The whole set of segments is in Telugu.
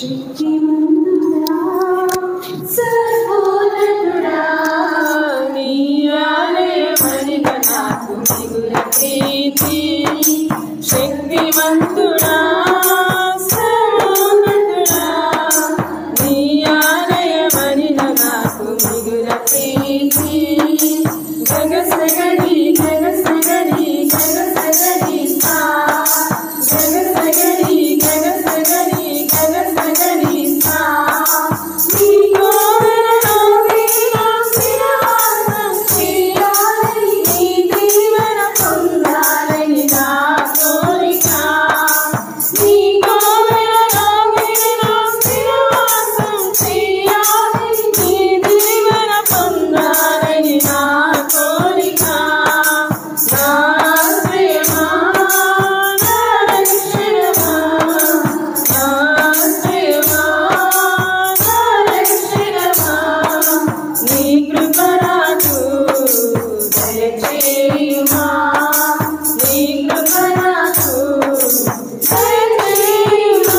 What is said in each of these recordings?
శక్తిమంతుడా సర్వోన్నతుడా నీ ఆలయమనిక నాకు మిగుల ప్రీతి శక్తిమంతుడా సర్వోన్నతుడా నీ ఆలయమనిక నాకు మిగుల ప్రీతి జగసగడి జగసగడి జగసగడి సా జగసగడి జగసగడి జగసగడి సా నీ కోవెలలో నీలో స్థిరవాసం చేయాలని నీ దీవెన పొందాలని నా కోరిక నీ కోవెలలో నీలో స్థిరవాసం చేయాలని నీ దీవెన పొందాలని నా కోరిక నా ప్రేమా నా రక్షణమా నా ప్రేమా నా రక్షణమా నీ కృప నాకు దయచేయుమా నీ కృప నాకు దయచేయుమా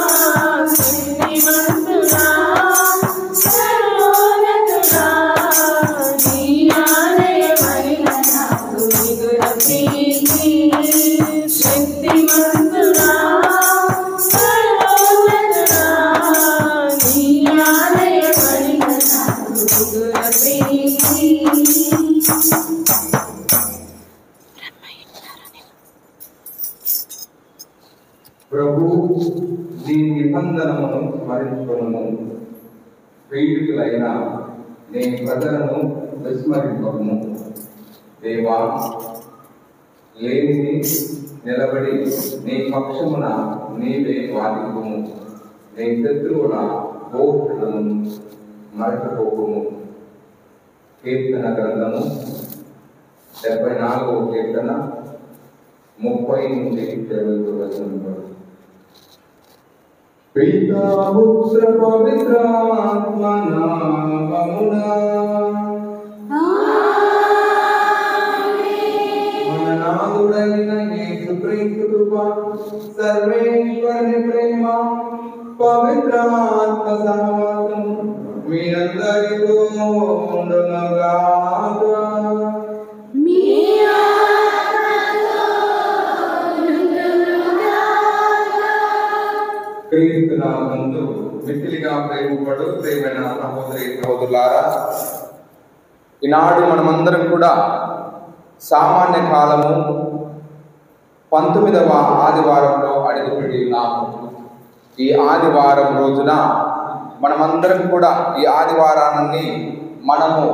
శక్తిమంతుడా సర్వోన్నతుడా నీ ఆలయమైన నాకు మిగుల ప్రీతి శక్తిమంతుడా సర్వోన్నతుడా నీ ఆలయమైన నాకు మిగుల ప్రీతి ప్రభు నీ నిబంధనమును స్మరించుకును పీడితులైన నీ ప్రజలను విస్మరింపము దేవా లేని నిలబడి నీ పక్షమున నీవే వాదికుము నీ శత్రువుల పోకులను మరచిపోకుము కీర్తన గ్రంథము డెబ్బై నాలుగవ కీర్తన ముప్పై నుంచి ఇరవై వరకు పితా పుత్ర పవిత్రాత్మ నామమునా మన నాదుడైన యేసుక్రీస్తు కృప సర్వేశ్వరుని ప్రేమ పవిత్రాత్మ సహవాసం మీరందరితో ఉండునుగాక మీ ఆత్మతో క్రీస్తు నామందు మిక్కిలిగా ప్రేమపడు ప్రేమైన సహోదరి సహోదరులారా ఈనాడు మనమందరం కూడా సామాన్య కాలము పంతొమ్మిదవ ఆదివారంలో అడుగుపెట్టి ఉన్నాము ఈ ఆదివారం రోజున మనమందరం కూడా ఈ ఆదివారాన్ని మనము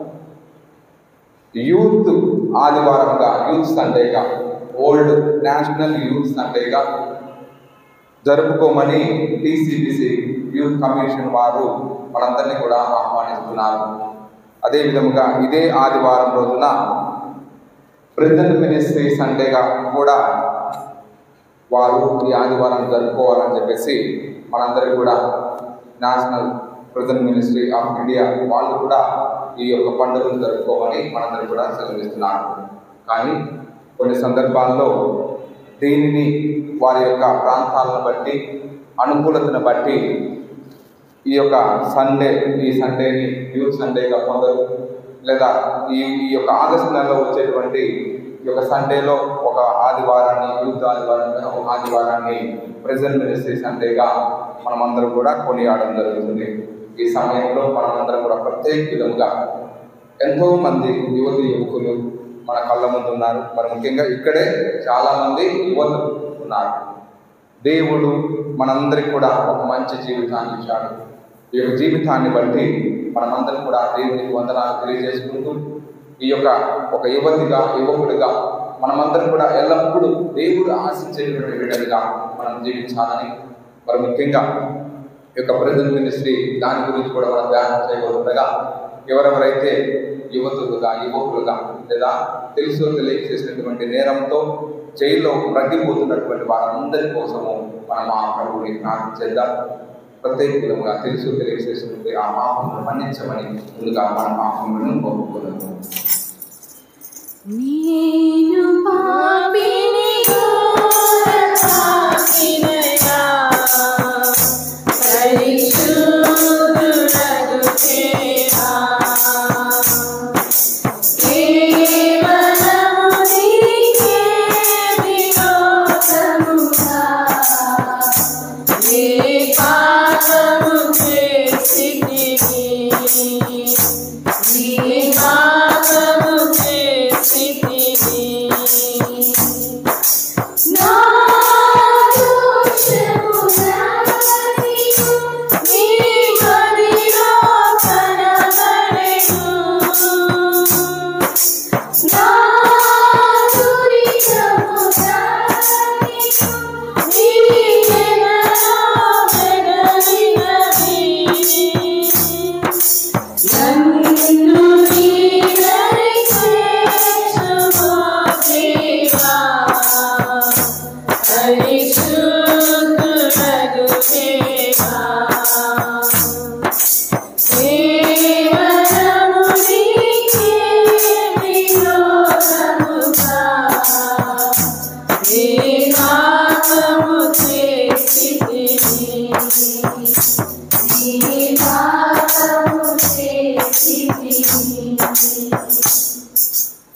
యూత్ ఆదివారంగా యూత్ సండేగా ఓల్డ్ నేషనల్ యూత్ సండేగా జరుపుకోమని టీసీబీసీ యూత్ కమిషన్ వారు మనందరినీ కూడా ఆహ్వానిస్తున్నారు అదే విధముగా ఇదే ఆదివారం రోజున ప్రెజెంట్ మినిస్ట్రీ సండేగా కూడా వారు ఈ ఆదివారం జరుపుకోవాలని చెప్పేసి మనందరికీ కూడా national present ministry of India వాళ్ళు కూడా ఈ యొక్క పండుగను జరుపుకోమని మనందరికీ కూడా సెలవిస్తున్నారు కానీ కొన్ని సందర్భాల్లో దీనిని వారి యొక్క ప్రాంతాలను బట్టి అనుకూలతను బట్టి ఈ యొక్క సండే ఈ సండేని యూత్ సండేగా కొందరు లేదా ఈ ఈ యొక్క ఆగస్టు నెలలో వచ్చేటువంటి ఈ యొక్క సండేలో ఒక ఆదివారాన్ని యూత్ ఆదివారాన్ని ఒక ఆదివారాన్ని ప్రెజెంట్ మినిస్ట్రీ సండేగా మనమందరం కూడా కొనియాడడం జరుగుతుంది ఈ సమయంలో మనమందరం కూడా ప్రత్యేక విధముగా ఎంతో మంది యువతి యువకులు మన కళ్ళ ముందు ఉన్నారు మరి ముఖ్యంగా ఇక్కడే చాలా మంది యువతులు ఉన్నారు దేవుడు మనందరికి కూడా ఒక మంచి జీవితాన్ని ఇచ్చాడు ఈ యొక్క జీవితాన్ని బట్టి మనమందరం కూడా దేవునికి వందనాలు తెలియజేసుకుంటూ ఈ యొక్క ఒక యువతిగా యువకుడిగా మనమందరం కూడా ఎల్లప్పుడూ దేవుడు ఆశించేటువంటి బిడ్డలుగా మనం జీవించాలని మరి ముఖ్యంగా ఈ యొక్క ప్రజెంట్ మినిస్ట్రీ దాని గురించి కూడా మనం ధ్యానం చేయబోతుండగా ఎవరెవరైతే యువతులుగా యువకులుగా లేదా తెలుసో తెలియక చేసినటువంటి నేరంతో జైల్లో రగ్గిపోతున్నటువంటి వారందరి కోసము మనం ఆ ప్రభువుని ప్రార్థన చేద్దాం ప్రత్యేకంగా తెలుసు తెలియజేసినటువంటి ఆ పాపమును మన్నించమని ముందుగా మన పాపములను కోరుకున్నాము నేను పాపిని ఘోర పాపినగా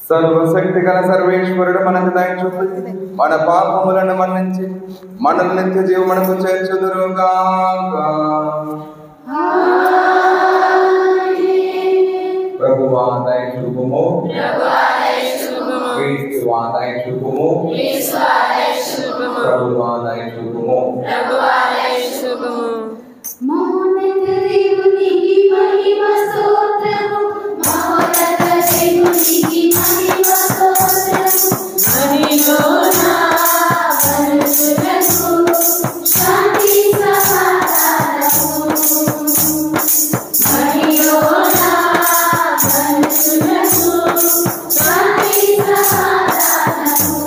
సర్వశక్తి గల సర్వేశ్వరుడు మనకు దయచూపి మన పాపములను మన్నించి మనల్ని నిత్య జీవమునకు చేర్చుదురుగాక ప్రభువా దయచూపుము క్రీస్తువా దయచూపుము ప్రభువా దయచూపుము మహోన్నత దేవునికి మహిమ స్తోత్రము మహోన్నత దేవునికి మహిమ స్తోత్రము మహిలోన మనుషులకు శాంతి సమాధానము మహిలోన మనుషులకు శాంతి సమాధానము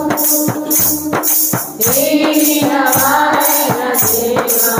ఏలిన వారైన దేవా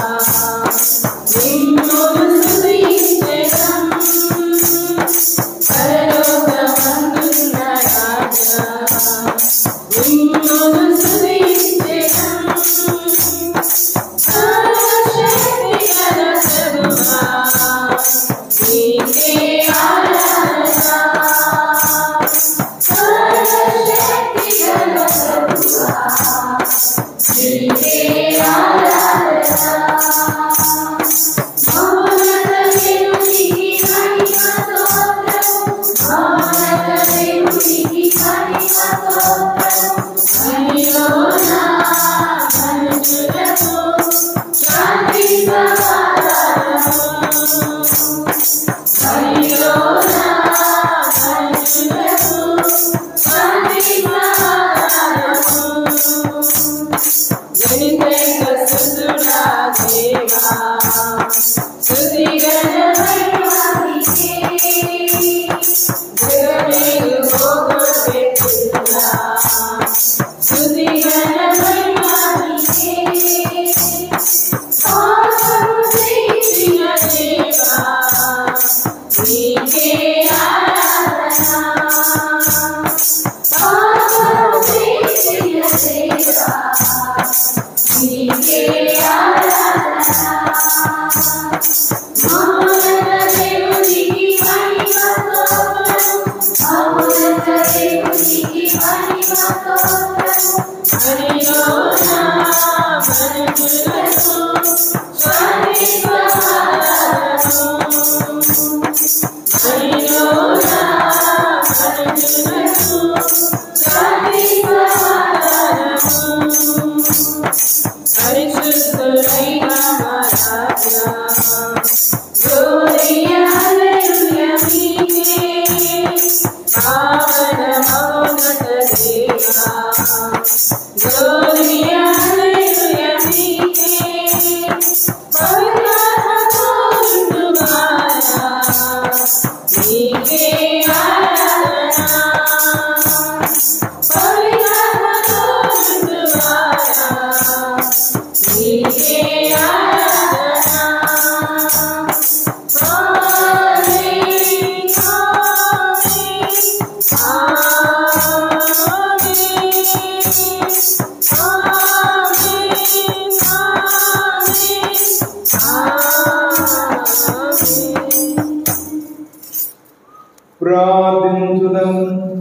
ప్రార్థించుదం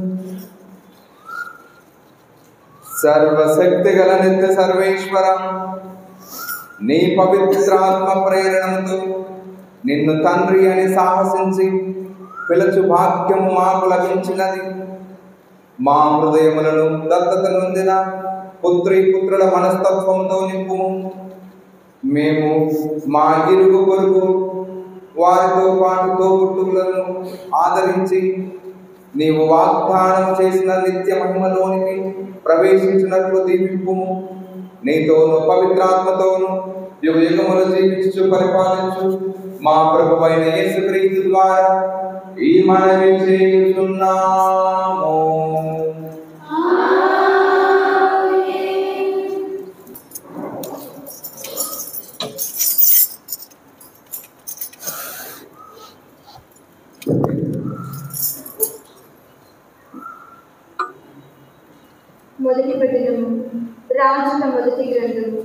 సర్వశక్తి గల నిత్య సర్వేశ్వర నీ పవిత్రాత్మ ప్రేరణతో నిన్ను తండ్రి అని సాహసించి పిలచు భాగ్యము మాకు లభించినది మా హృదయములను దత్తత నొందిన పుత్రి పుత్రుల మనస్తత్వంతో నింపు మేము మా ఇరుగు పొరుగు వారితో పాటు తోబుట్టువులను ఆదరించి నీవు వాగ్దానం చేసిన నిత్య మహిమలోనికి ప్రవేశించినట్లు దీపింపు నీతోను పవిత్రాత్మతోను యుగ యుగములు జీవించు పరిపాలించు మా ప్రభు అయిన యేసుక్రీస్తు ద్వారా ఈ మనవి చేయుచున్నాము మొదటి పట్టణము రాజుల మొదటి గ్రంథము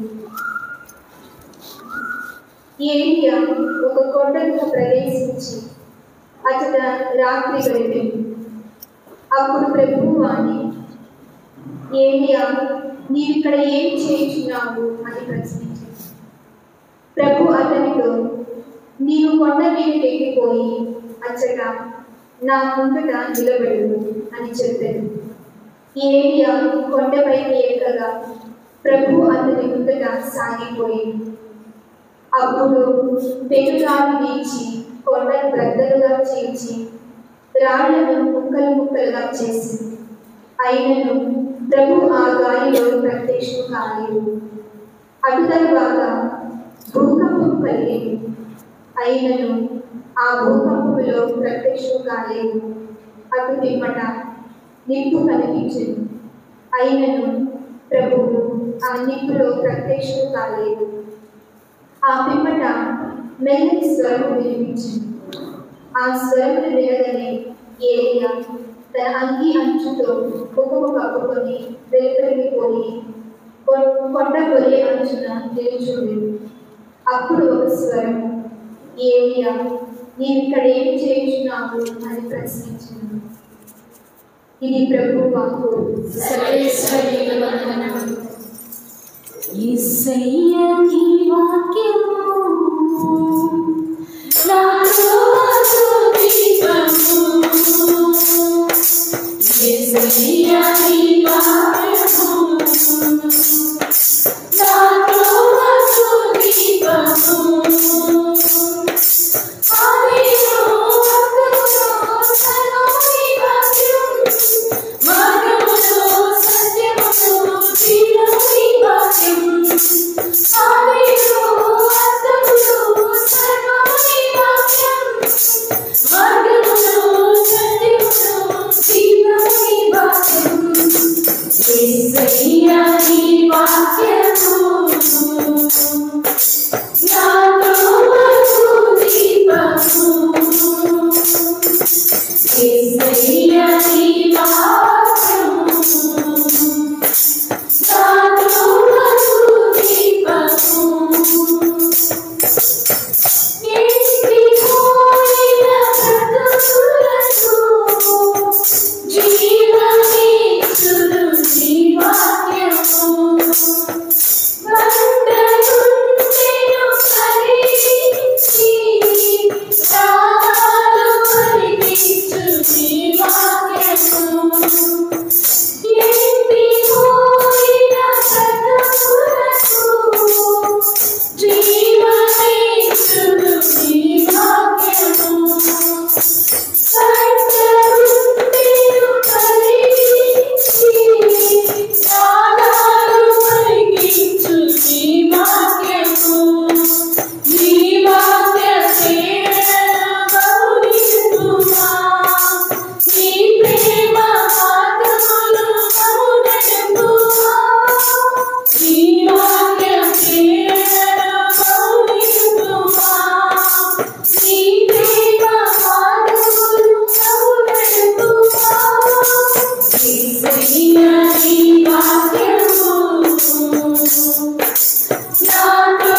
ఏలియా ఒక కొండకు ప్రవేశించి అతడ రాత్రి గడిపి అప్పుడు ప్రభువు వాణి ఏలియా నీవిక్కడ ఏం చేయించున్నావు అని ప్రశ్నించాడు ప్రభు అతనితో నీవు కొండ మీదకి ఎక్కిపోయి అచ్చట నా ముందట నిలబడు అని చెప్పాడు ఏలియా కొండపైకి ఎక్కగా ప్రభు అతని ముందట సాగిపోయింది అప్పుడు పెనుగాలు వీచి కొండను బ్రద్దలుగా చీల్చి రాళ్లను ముక్కలు ముక్కలుగా చేసింది అయినను ప్రభు ఆ గాలిలో ప్రత్యక్షం కాలేదు అటు తరువాత భూకంపం కలిగేది అయినను ఆ భూకంపంలో ప్రత్యక్షం కాలేదు అటు పిమ్మట నిప్పు కనిపించింది అయినను ప్రభువు ఆ నిప్పులో ప్రత్యక్షం కాలేదు ఆ పిమ్మట మెల్లని స్వరము వినిపించింది ఆ స్వరమును వినగానే ఏలియా తన అంగి అంచుతో ముఖము కప్పుకొని వెలుపలికి పోయి కొ- కొండ పొలి అంచున నిలుచుంది అప్పుడు ఒక స్వరం ఏలియా నీవు ఇక్కడ ఏం చేయించున్నావు అని ప్రశ్నించింది ఇది ప్రభు వాకు సర్వేశ్వరి వందనము. యేసయ్య నీ వాక్యము నాలో దీపము. యేసయ్య నీ వాక్యము నాలో దీపము. ఆదిలో అంతములో సర్వోని వాక్యం మార్గములో సత్యములో జీవముని వాక్యం ఆదిలో అంతములో సర్వముని వాక్యం మార్గములో సత్యములో జీవముని వాక్యం యేసయ్య నీ వాక్యము నాలో దీపము యేసయ్య నీ వాక్యము నాలో దీపము ఎండిపోయిన బ్రతుకులకు జీవమిచ్చును నీ వాక్యము వందనుండెను కలిగించి రాగాలు కనిపించు నీ వాక్యము ఎండిపోయిన బ్రతుకులకు జీవమిచ్చును నీ వాక్యము సంతరుండెను కలిగించి రాగాలు కనిపించు నీ వాక్యము నీ వాక్య సేవకుమా నీ ప్రేమ మార్గములు మౌనముమా నీ వాక్య సేవకుమా నీ ప్రేమ మార్గములు మౌనముమా యేసయ్య నీ వాక్యము నాలో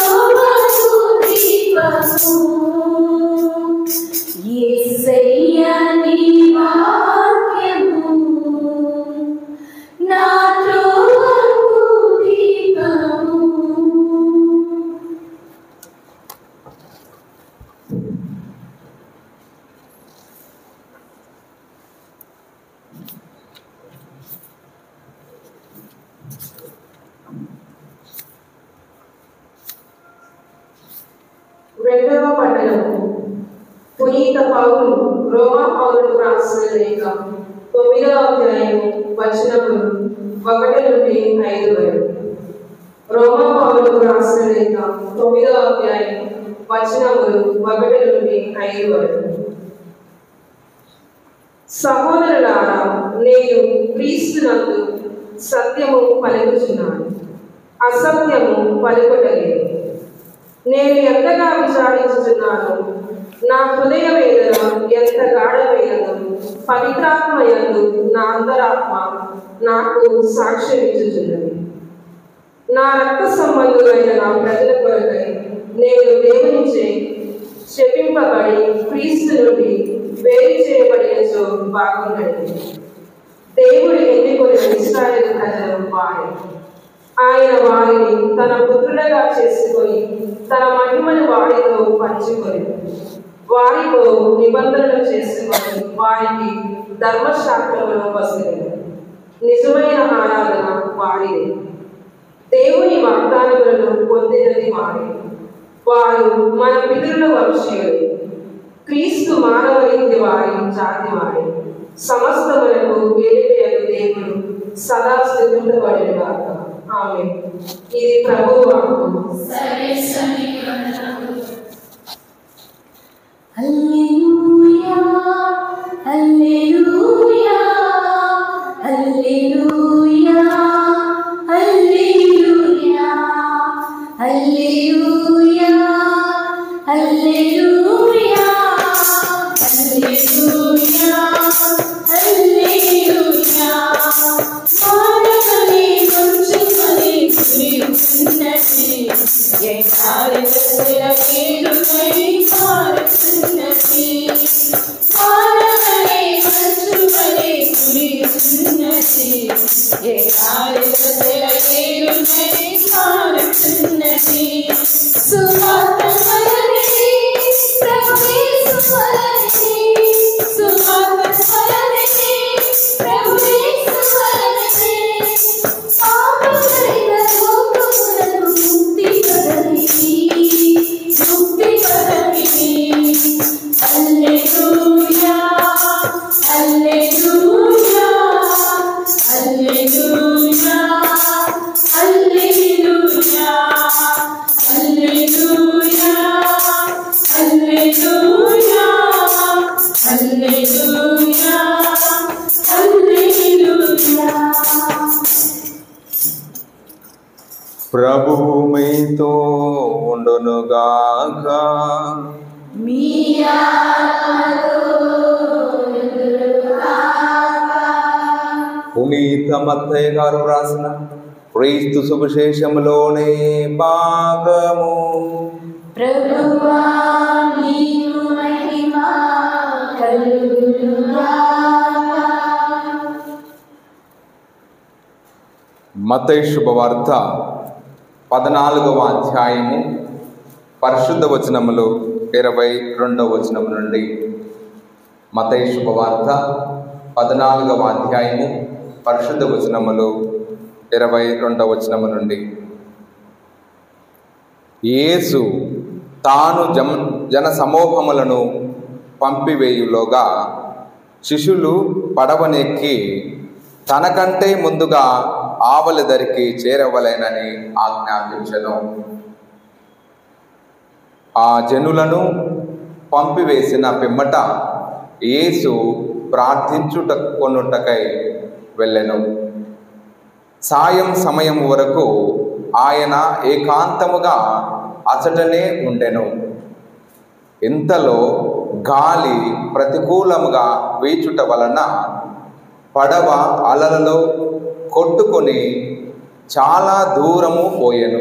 దీపము యేసయ్య నీ వాక్యము నాలో దీపము రెండవ పట్టణము పునీత పౌలు రోమా పౌరులకు రాసిన లేఖ తొమ్మిదవ అధ్యాయము వచనములు ఒకటి నుండి ఐదు వరకు రోమా పౌరులకు రాసిన లేఖ తొమ్మిదవ అధ్యాయం వచనములు ఒకటి నుండి ఐదు వరకు సహోదరులారా నేను క్రీస్తునందు సత్యము పలుకుచున్నాను అసత్యము పలుకుటలేదు నేను ఎంతగా విచారించుచున్నాను నా హృదయ వేదన ఎంత గాఢమైనదో పవిత్రాత్మ యందు నా అంతరాత్మ నాకు సాక్ష్యం ఇచ్చుచున్నది నా రక్త సంబంధులైన నా ప్రజల కొరకై నేను దేవునిచే శపింపబడి క్రీస్తు నుండి వేరు చేయబడినచో బాగున్నది దేవుడు ఎన్నుకొని ఇస్రాయేల్ ప్రజలు వారి ఆయన వారిని తన పుత్రులుగా చేసుకొని తన మహిమను వారితో పంచుకొని వారితో నిబంధనలు చేసుకొని వారికి ధర్మశాస్త్రమును వసలేదు నిజమైన ఆరాధన వారిదే దేవుని వాగ్దానములను పొందినది వారి వారు మన పితరుల వంశీయులు క్రీస్తు మానవరీతి వారి జాతి వారి సమస్తములకు వేలివేయలు దేవుడు సదా స్థితించబడినగాక ఆమె ఇది ప్రభు వాక్కు సరే సమీకరణము హల్లెలూయా హల్లెలూయా హల్లెలూయా హల్లెలూయా హల్లెలూయా హల్లెలూయా హల్లెలూయా హల్లెలూయా మానవని మంచుమని కురియున్నది ఎకారి దశల కీడుకై కారుతున్నది మానవని మంచుమని కురియున్నది ఎకారి దశల కీడుకై కారుతున్నది సువార్త స్మరణి ప్రభువే స్మరణి సువార్త స్మరణి ప్రభువే స్మరణి ఆపదరిత లోకములను ముక్తి పదవికి ముక్తి పదవికి హల్లెలూయా హల్లెలూయా హల్లెలూయా హల్లెలూయా హల్లెలూయా హల్లెలూయా హల్లెలూయా హల్లెలూయా ప్రభువు మీతో ఉండునుగాక మీ పునీత మత్తయ్య గారు రాసిన క్రీస్తు సువిశేషములోనే భాగము ప్రభువా నీకు మహిమ కలుగునుగాక మత్తయి శుభవార్త పద్నాలుగవ అధ్యాయము పరిశుద్ధ వచనములు ఇరవై రెండవ వచనం నుండి మతయి శుభవార్త పద్నాలుగవ అధ్యాయము పరిశుద్ధ వచనములు ఇరవై రెండవ వచనము నుండి యేసు తాను జమ జన సమూహములను పంపివేయులోగా శిష్యులు పడవనెక్కి తనకంటే ముందుగా ఆవలి దరికి చేరవలేనని ఆజ్ఞాపించను ఆ జనులను పంపివేసిన పిమ్మట యేసు ప్రార్థించుట కొనుటకై వెళ్ళెను సాయం సమయం వరకు ఆయన ఏకాంతముగా అచటనే ఉండెను ఇంతలో గాలి ప్రతికూలముగా వీచుట వలన పడవ అలలలో కొట్టుకొని చాలా దూరము పోయెను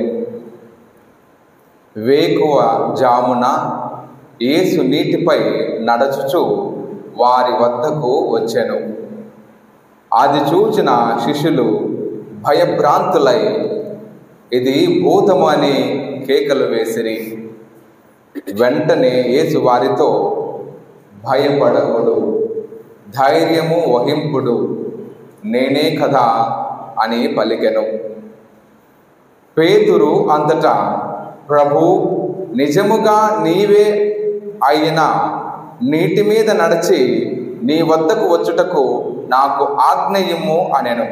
వేకువ జామున యేసు నీటిపై నడచుచు వారి వద్దకు వచ్చెను అది చూచిన శిష్యులు భయభ్రాంతులై ఇది భూతము అని కేకలు వేసిరి వెంటనే యేసు వారితో భయపడకుడు ధైర్యము వహింపుడు నేనే కదా అని పలికెను పేతురు అంతటా ప్రభు నిజముగా నీవే అయిన నీటి మీద నడిచి నీ వద్దకు వచ్చుటకు నాకు ఆజ్ఞయము అనెను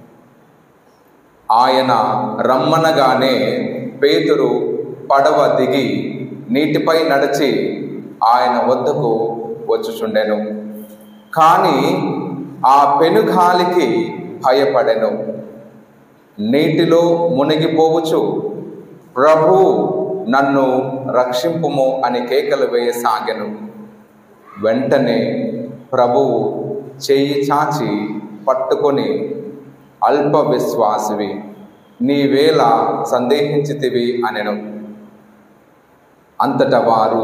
ఆయన రమ్మనగానే పేతురు పడవ దిగి నీటిపై నడిచి ఆయన వద్దకు వచ్చుచుండెను కానీ ఆ పెనుగాలికి భయపడెను నీటిలో మునిగిపోవచ్చు ప్రభు నన్ను రక్షింపుము అని కేకలు వేయసాగెను వెంటనే ప్రభువు చెయ్యి చాచి పట్టుకొని అల్ప విశ్వాసివి నీవేళ సందేహించితివి అనెను అంతటా వారు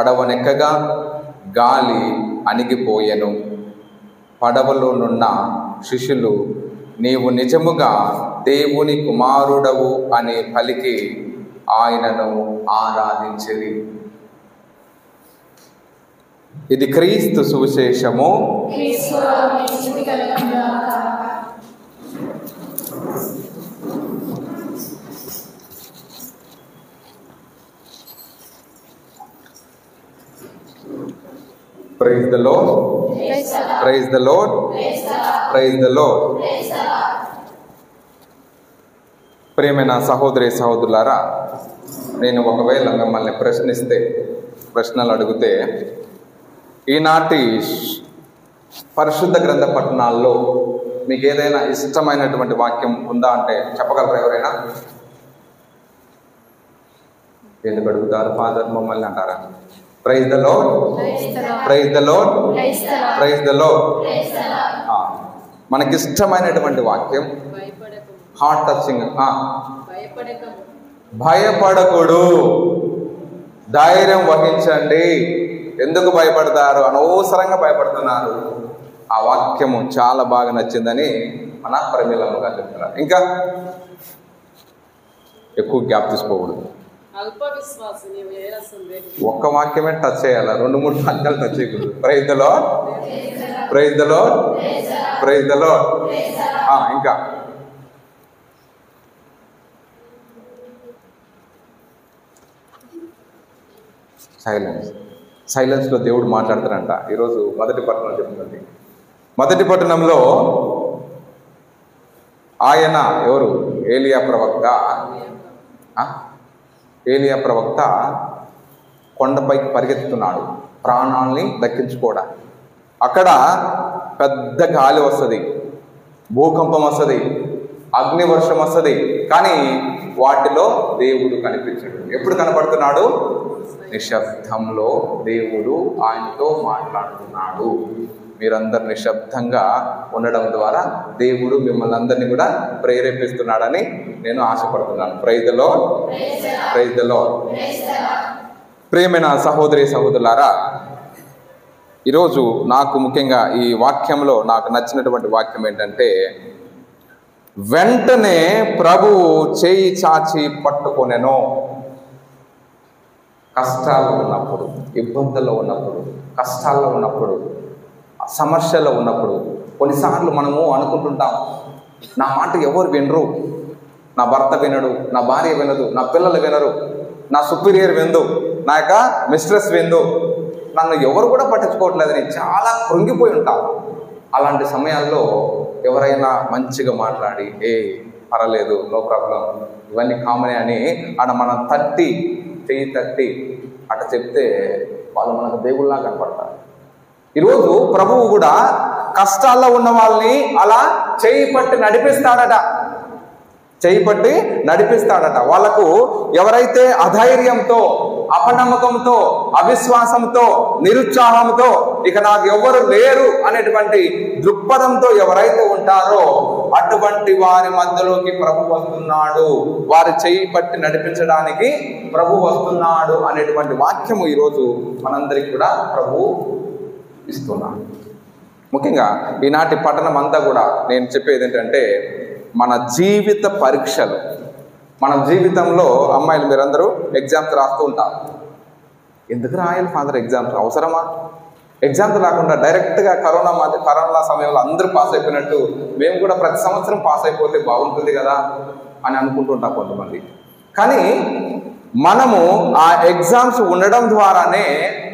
పడవనెక్కగా గాలి అణిగిపోయెను పడవలోనున్న శిష్యులు నీవు నిజముగా దేవుని కుమారుడవు అని పలికి ఆయనను ఆరాధించిరి ఇది క్రీస్తు సువిశేషము క్రీస్తు మెచ్చుడి కలుగుగాక praise the lord praise the lord praise the lord ప్రియమైన సహోదరి సహోదరులారా నేను ఒకవేళ మిమ్మల్ని ప్రశ్నిస్తే ప్రశ్నలు అడిగితే ఈనాటి పరిశుద్ధ గ్రంథ పట్టణాల్లో మీకు ఏదైనా ఇష్టమైనటువంటి వాక్యం ఉందా అంటే చెప్పగలరా ఎవరైనా ఎందుకు అడుగుతారు ఫాదర్ మమ్మల్ని అంటారా praise the lord praise the lord praise the lord మనకి ఇష్టమైనటువంటి వాక్యం హార్ట్ టచింగ్ భయపడకుడు ధైర్యం వహించండి ఎందుకు భయపడతారు అనవసరంగా భయపడుతున్నారు ఆ వాక్యము చాలా బాగా నచ్చిందని మన ప్రమిలమ్మ గారు చెప్తున్నారు ఇంకా ఎక్కువ గ్యాప్ తీసుకోకూడదు అల్ప విశ్వాసం నీవు ఏరస్తుంది ఒక్క వాక్యమే టచ్ చేయాలి రెండు మూడు వాక్యాలు టచ్ చేయకూడదు praise the lord praise the lord praise the lord ఇంకా సైలెన్స్ సైలెన్స్లో దేవుడు మాట్లాడతారంట ఈరోజు మొదటి పట్టణం చెప్తుంది మొదటి పట్టణంలో ఆయన ఎవరు ఏలియా ప్రవక్త ఆ? ఏలియా ప్రవక్త కొండపైకి పరిగెత్తుతున్నాడు ప్రాణాల్ని దక్కించుకోవడానికి అక్కడ పెద్ద గాలి వస్తుంది భూకంపం వస్తుంది అగ్ని వర్షం వస్తుంది కానీ వాటిలో దేవుడు కనిపించడు ఎప్పుడు కనపడుతున్నాడు నిశ్శబ్దంలో దేవుడు ఆయనతో మాట్లాడుతున్నాడు మీరందరు నిశ్శబ్దంగా ఉండడం ద్వారా దేవుడు మిమ్మల్ని అందరినీ కూడా ప్రేరేపిస్తున్నాడని నేను ఆశపడుతున్నాను ప్రైజ్లో ప్రైజ్లో ప్రియమైన సహోదరి సహోదరులారా ఈరోజు నాకు ముఖ్యంగా ఈ వాక్యంలో నాకు నచ్చినటువంటి వాక్యం ఏంటంటే వెంటనే ప్రభువు చేయి చాచి పట్టుకొనెను కష్టాల్లో ఉన్నప్పుడు ఇబ్బందుల్లో ఉన్నప్పుడు కష్టాల్లో ఉన్నప్పుడు సమస్యలో ఉన్నప్పుడు కొన్నిసార్లు మనము అనుకుంటుంటాం నా మాట ఎవరు వినరు నా భర్త వినడు నా భార్య వినదు నా పిల్లలు వినరు నా సుపీరియర్ విందు నా యొక్క మిస్ట్రెస్ విందు నన్ను ఎవరు కూడా పట్టించుకోవట్లేదని చాలా కృంగిపోయి ఉంటాం అలాంటి సమయాల్లో ఎవరైనా మంచిగా మాట్లాడి ఏ పర్వాలేదు నో ప్రాబ్లం ఇవన్నీ కామనే అని ఆడ మనం తట్టి చెయ్యి తట్టి అట చెప్తే వాళ్ళు మనకు దేవుళ్ళలా కనపడతారు ఈరోజు ప్రభువు కూడా కష్టాల్లో ఉన్న వాళ్ళని అలా చేయి పట్టి నడిపిస్తాడట చేయి పట్టి నడిపిస్తాడట వాళ్ళకు ఎవరైతే అధైర్యంతో అపనమ్మకంతో అవిశ్వాసంతో నిరుత్సాహంతో ఇక నాకు ఎవరు లేరు అనేటువంటి దృక్పథంతో ఎవరైతే ఉంటారో అటువంటి వారి మధ్యలోకి ప్రభు వస్తున్నాడు వారి చేయి పట్టి నడిపించడానికి ప్రభు వస్తున్నాడు అనేటువంటి వాక్యము ఈరోజు మనందరికి కూడా ప్రభు ఇస్తున్నాడు ముఖ్యంగా ఈనాటి పట్టణం అంతా కూడా నేను చెప్పేది ఏంటంటే మన జీవిత పరీక్షలు మన జీవితంలో అమ్మాయిలు మీరందరూ ఎగ్జామ్స్ రాస్తూ ఉంటారు ఎందుకు రాయాలి ఫాదర్ ఎగ్జామ్స్ అవసరమా ఎగ్జామ్స్ రాకుండా డైరెక్ట్గా కరోనా మాది కరోనా సమయంలో అందరూ పాస్ అయిపోయినట్టు మేము కూడా ప్రతి సంవత్సరం పాస్ అయిపోతే బాగుంటుంది కదా అని అనుకుంటుంటాం కొంతమంది కానీ మనము ఆ ఎగ్జామ్స్ ఉండడం ద్వారానే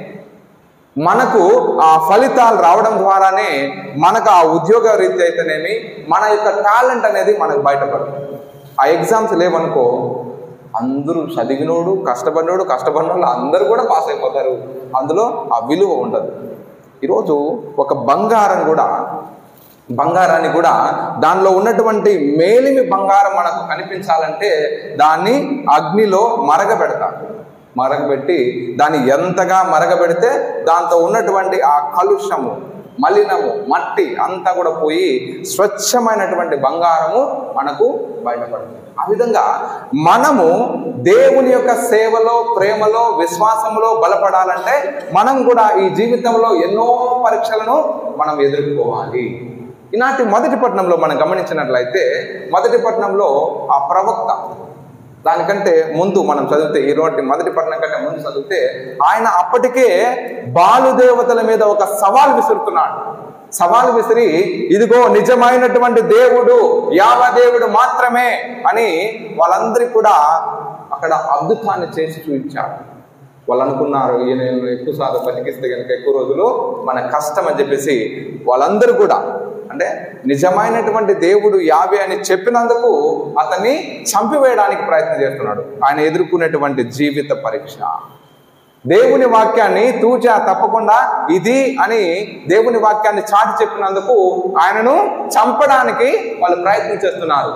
మనకు ఆ ఫలితాలు రావడం ద్వారానే మనకు ఆ ఉద్యోగ రీతి అయితేనేమి మన యొక్క టాలెంట్ అనేది మనకు బయటపడుతుంది ఆ ఎగ్జామ్స్ లేవనుకో అందరూ చదివినోడు కష్టపడినోడు కష్టపడినోడు అందరూ కూడా పాస్ అయిపోతారు అందులో ఆ విలువ ఉండదు ఈరోజు ఒక బంగారం కూడా బంగారాన్ని కూడా దానిలో ఉన్నటువంటి మేలిమి బంగారం మనకు కనిపించాలంటే దాన్ని అగ్నిలో మరగబెడతారు మరగబెట్టి దాన్ని ఎంతగా మరగబెడితే దాంతో ఉన్నటువంటి ఆ కలుషము మలినము మట్టి అంతా కూడా పోయి స్వచ్ఛమైనటువంటి బంగారము మనకు బయటపడుతుంది ఆ విధంగా మనము దేవుని యొక్క సేవలో ప్రేమలో విశ్వాసంలో బలపడాలంటే మనం కూడా ఈ జీవితంలో ఎన్నో పరీక్షలను మనం ఎదుర్కోవాలి ఈనాటి మొదటి పట్టణంలో మనం గమనించినట్లయితే మొదటి పట్టణంలో ఆ ప్రవక్త దానికంటే ముందు మనం చదివితే ఈ రోజు మొదటి పట్టణం కంటే ముందు చదివితే ఆయన అప్పటికే బాలుదేవతల మీద ఒక సవాల్ విసురుతున్నాడు సవాల్ విసిరి ఇదిగో నిజమైనటువంటి దేవుడు యావ దేవుడు మాత్రమే అని వాళ్ళందరికీ కూడా అక్కడ అద్భుతాన్ని చేసి చూపించాడు వాళ్ళు అనుకున్నారు ఈయన ఎక్కువ సార్లు బతికిస్తే కనుక ఎక్కువ రోజులు మన కష్టం అని చెప్పేసి వాళ్ళందరూ కూడా అంటే నిజమైనటువంటి దేవుడు యావే అని చెప్పినందుకు అతన్ని చంపివేయడానికి ప్రయత్నం చేస్తున్నాడు ఆయన ఎదుర్కొనేటువంటి జీవిత పరీక్ష దేవుని వాక్యాన్ని తూచా తప్పకుండా ఇది అని దేవుని వాక్యాన్ని చాటి చెప్పినందుకు ఆయనను చంపడానికి వాళ్ళు ప్రయత్నం చేస్తున్నారు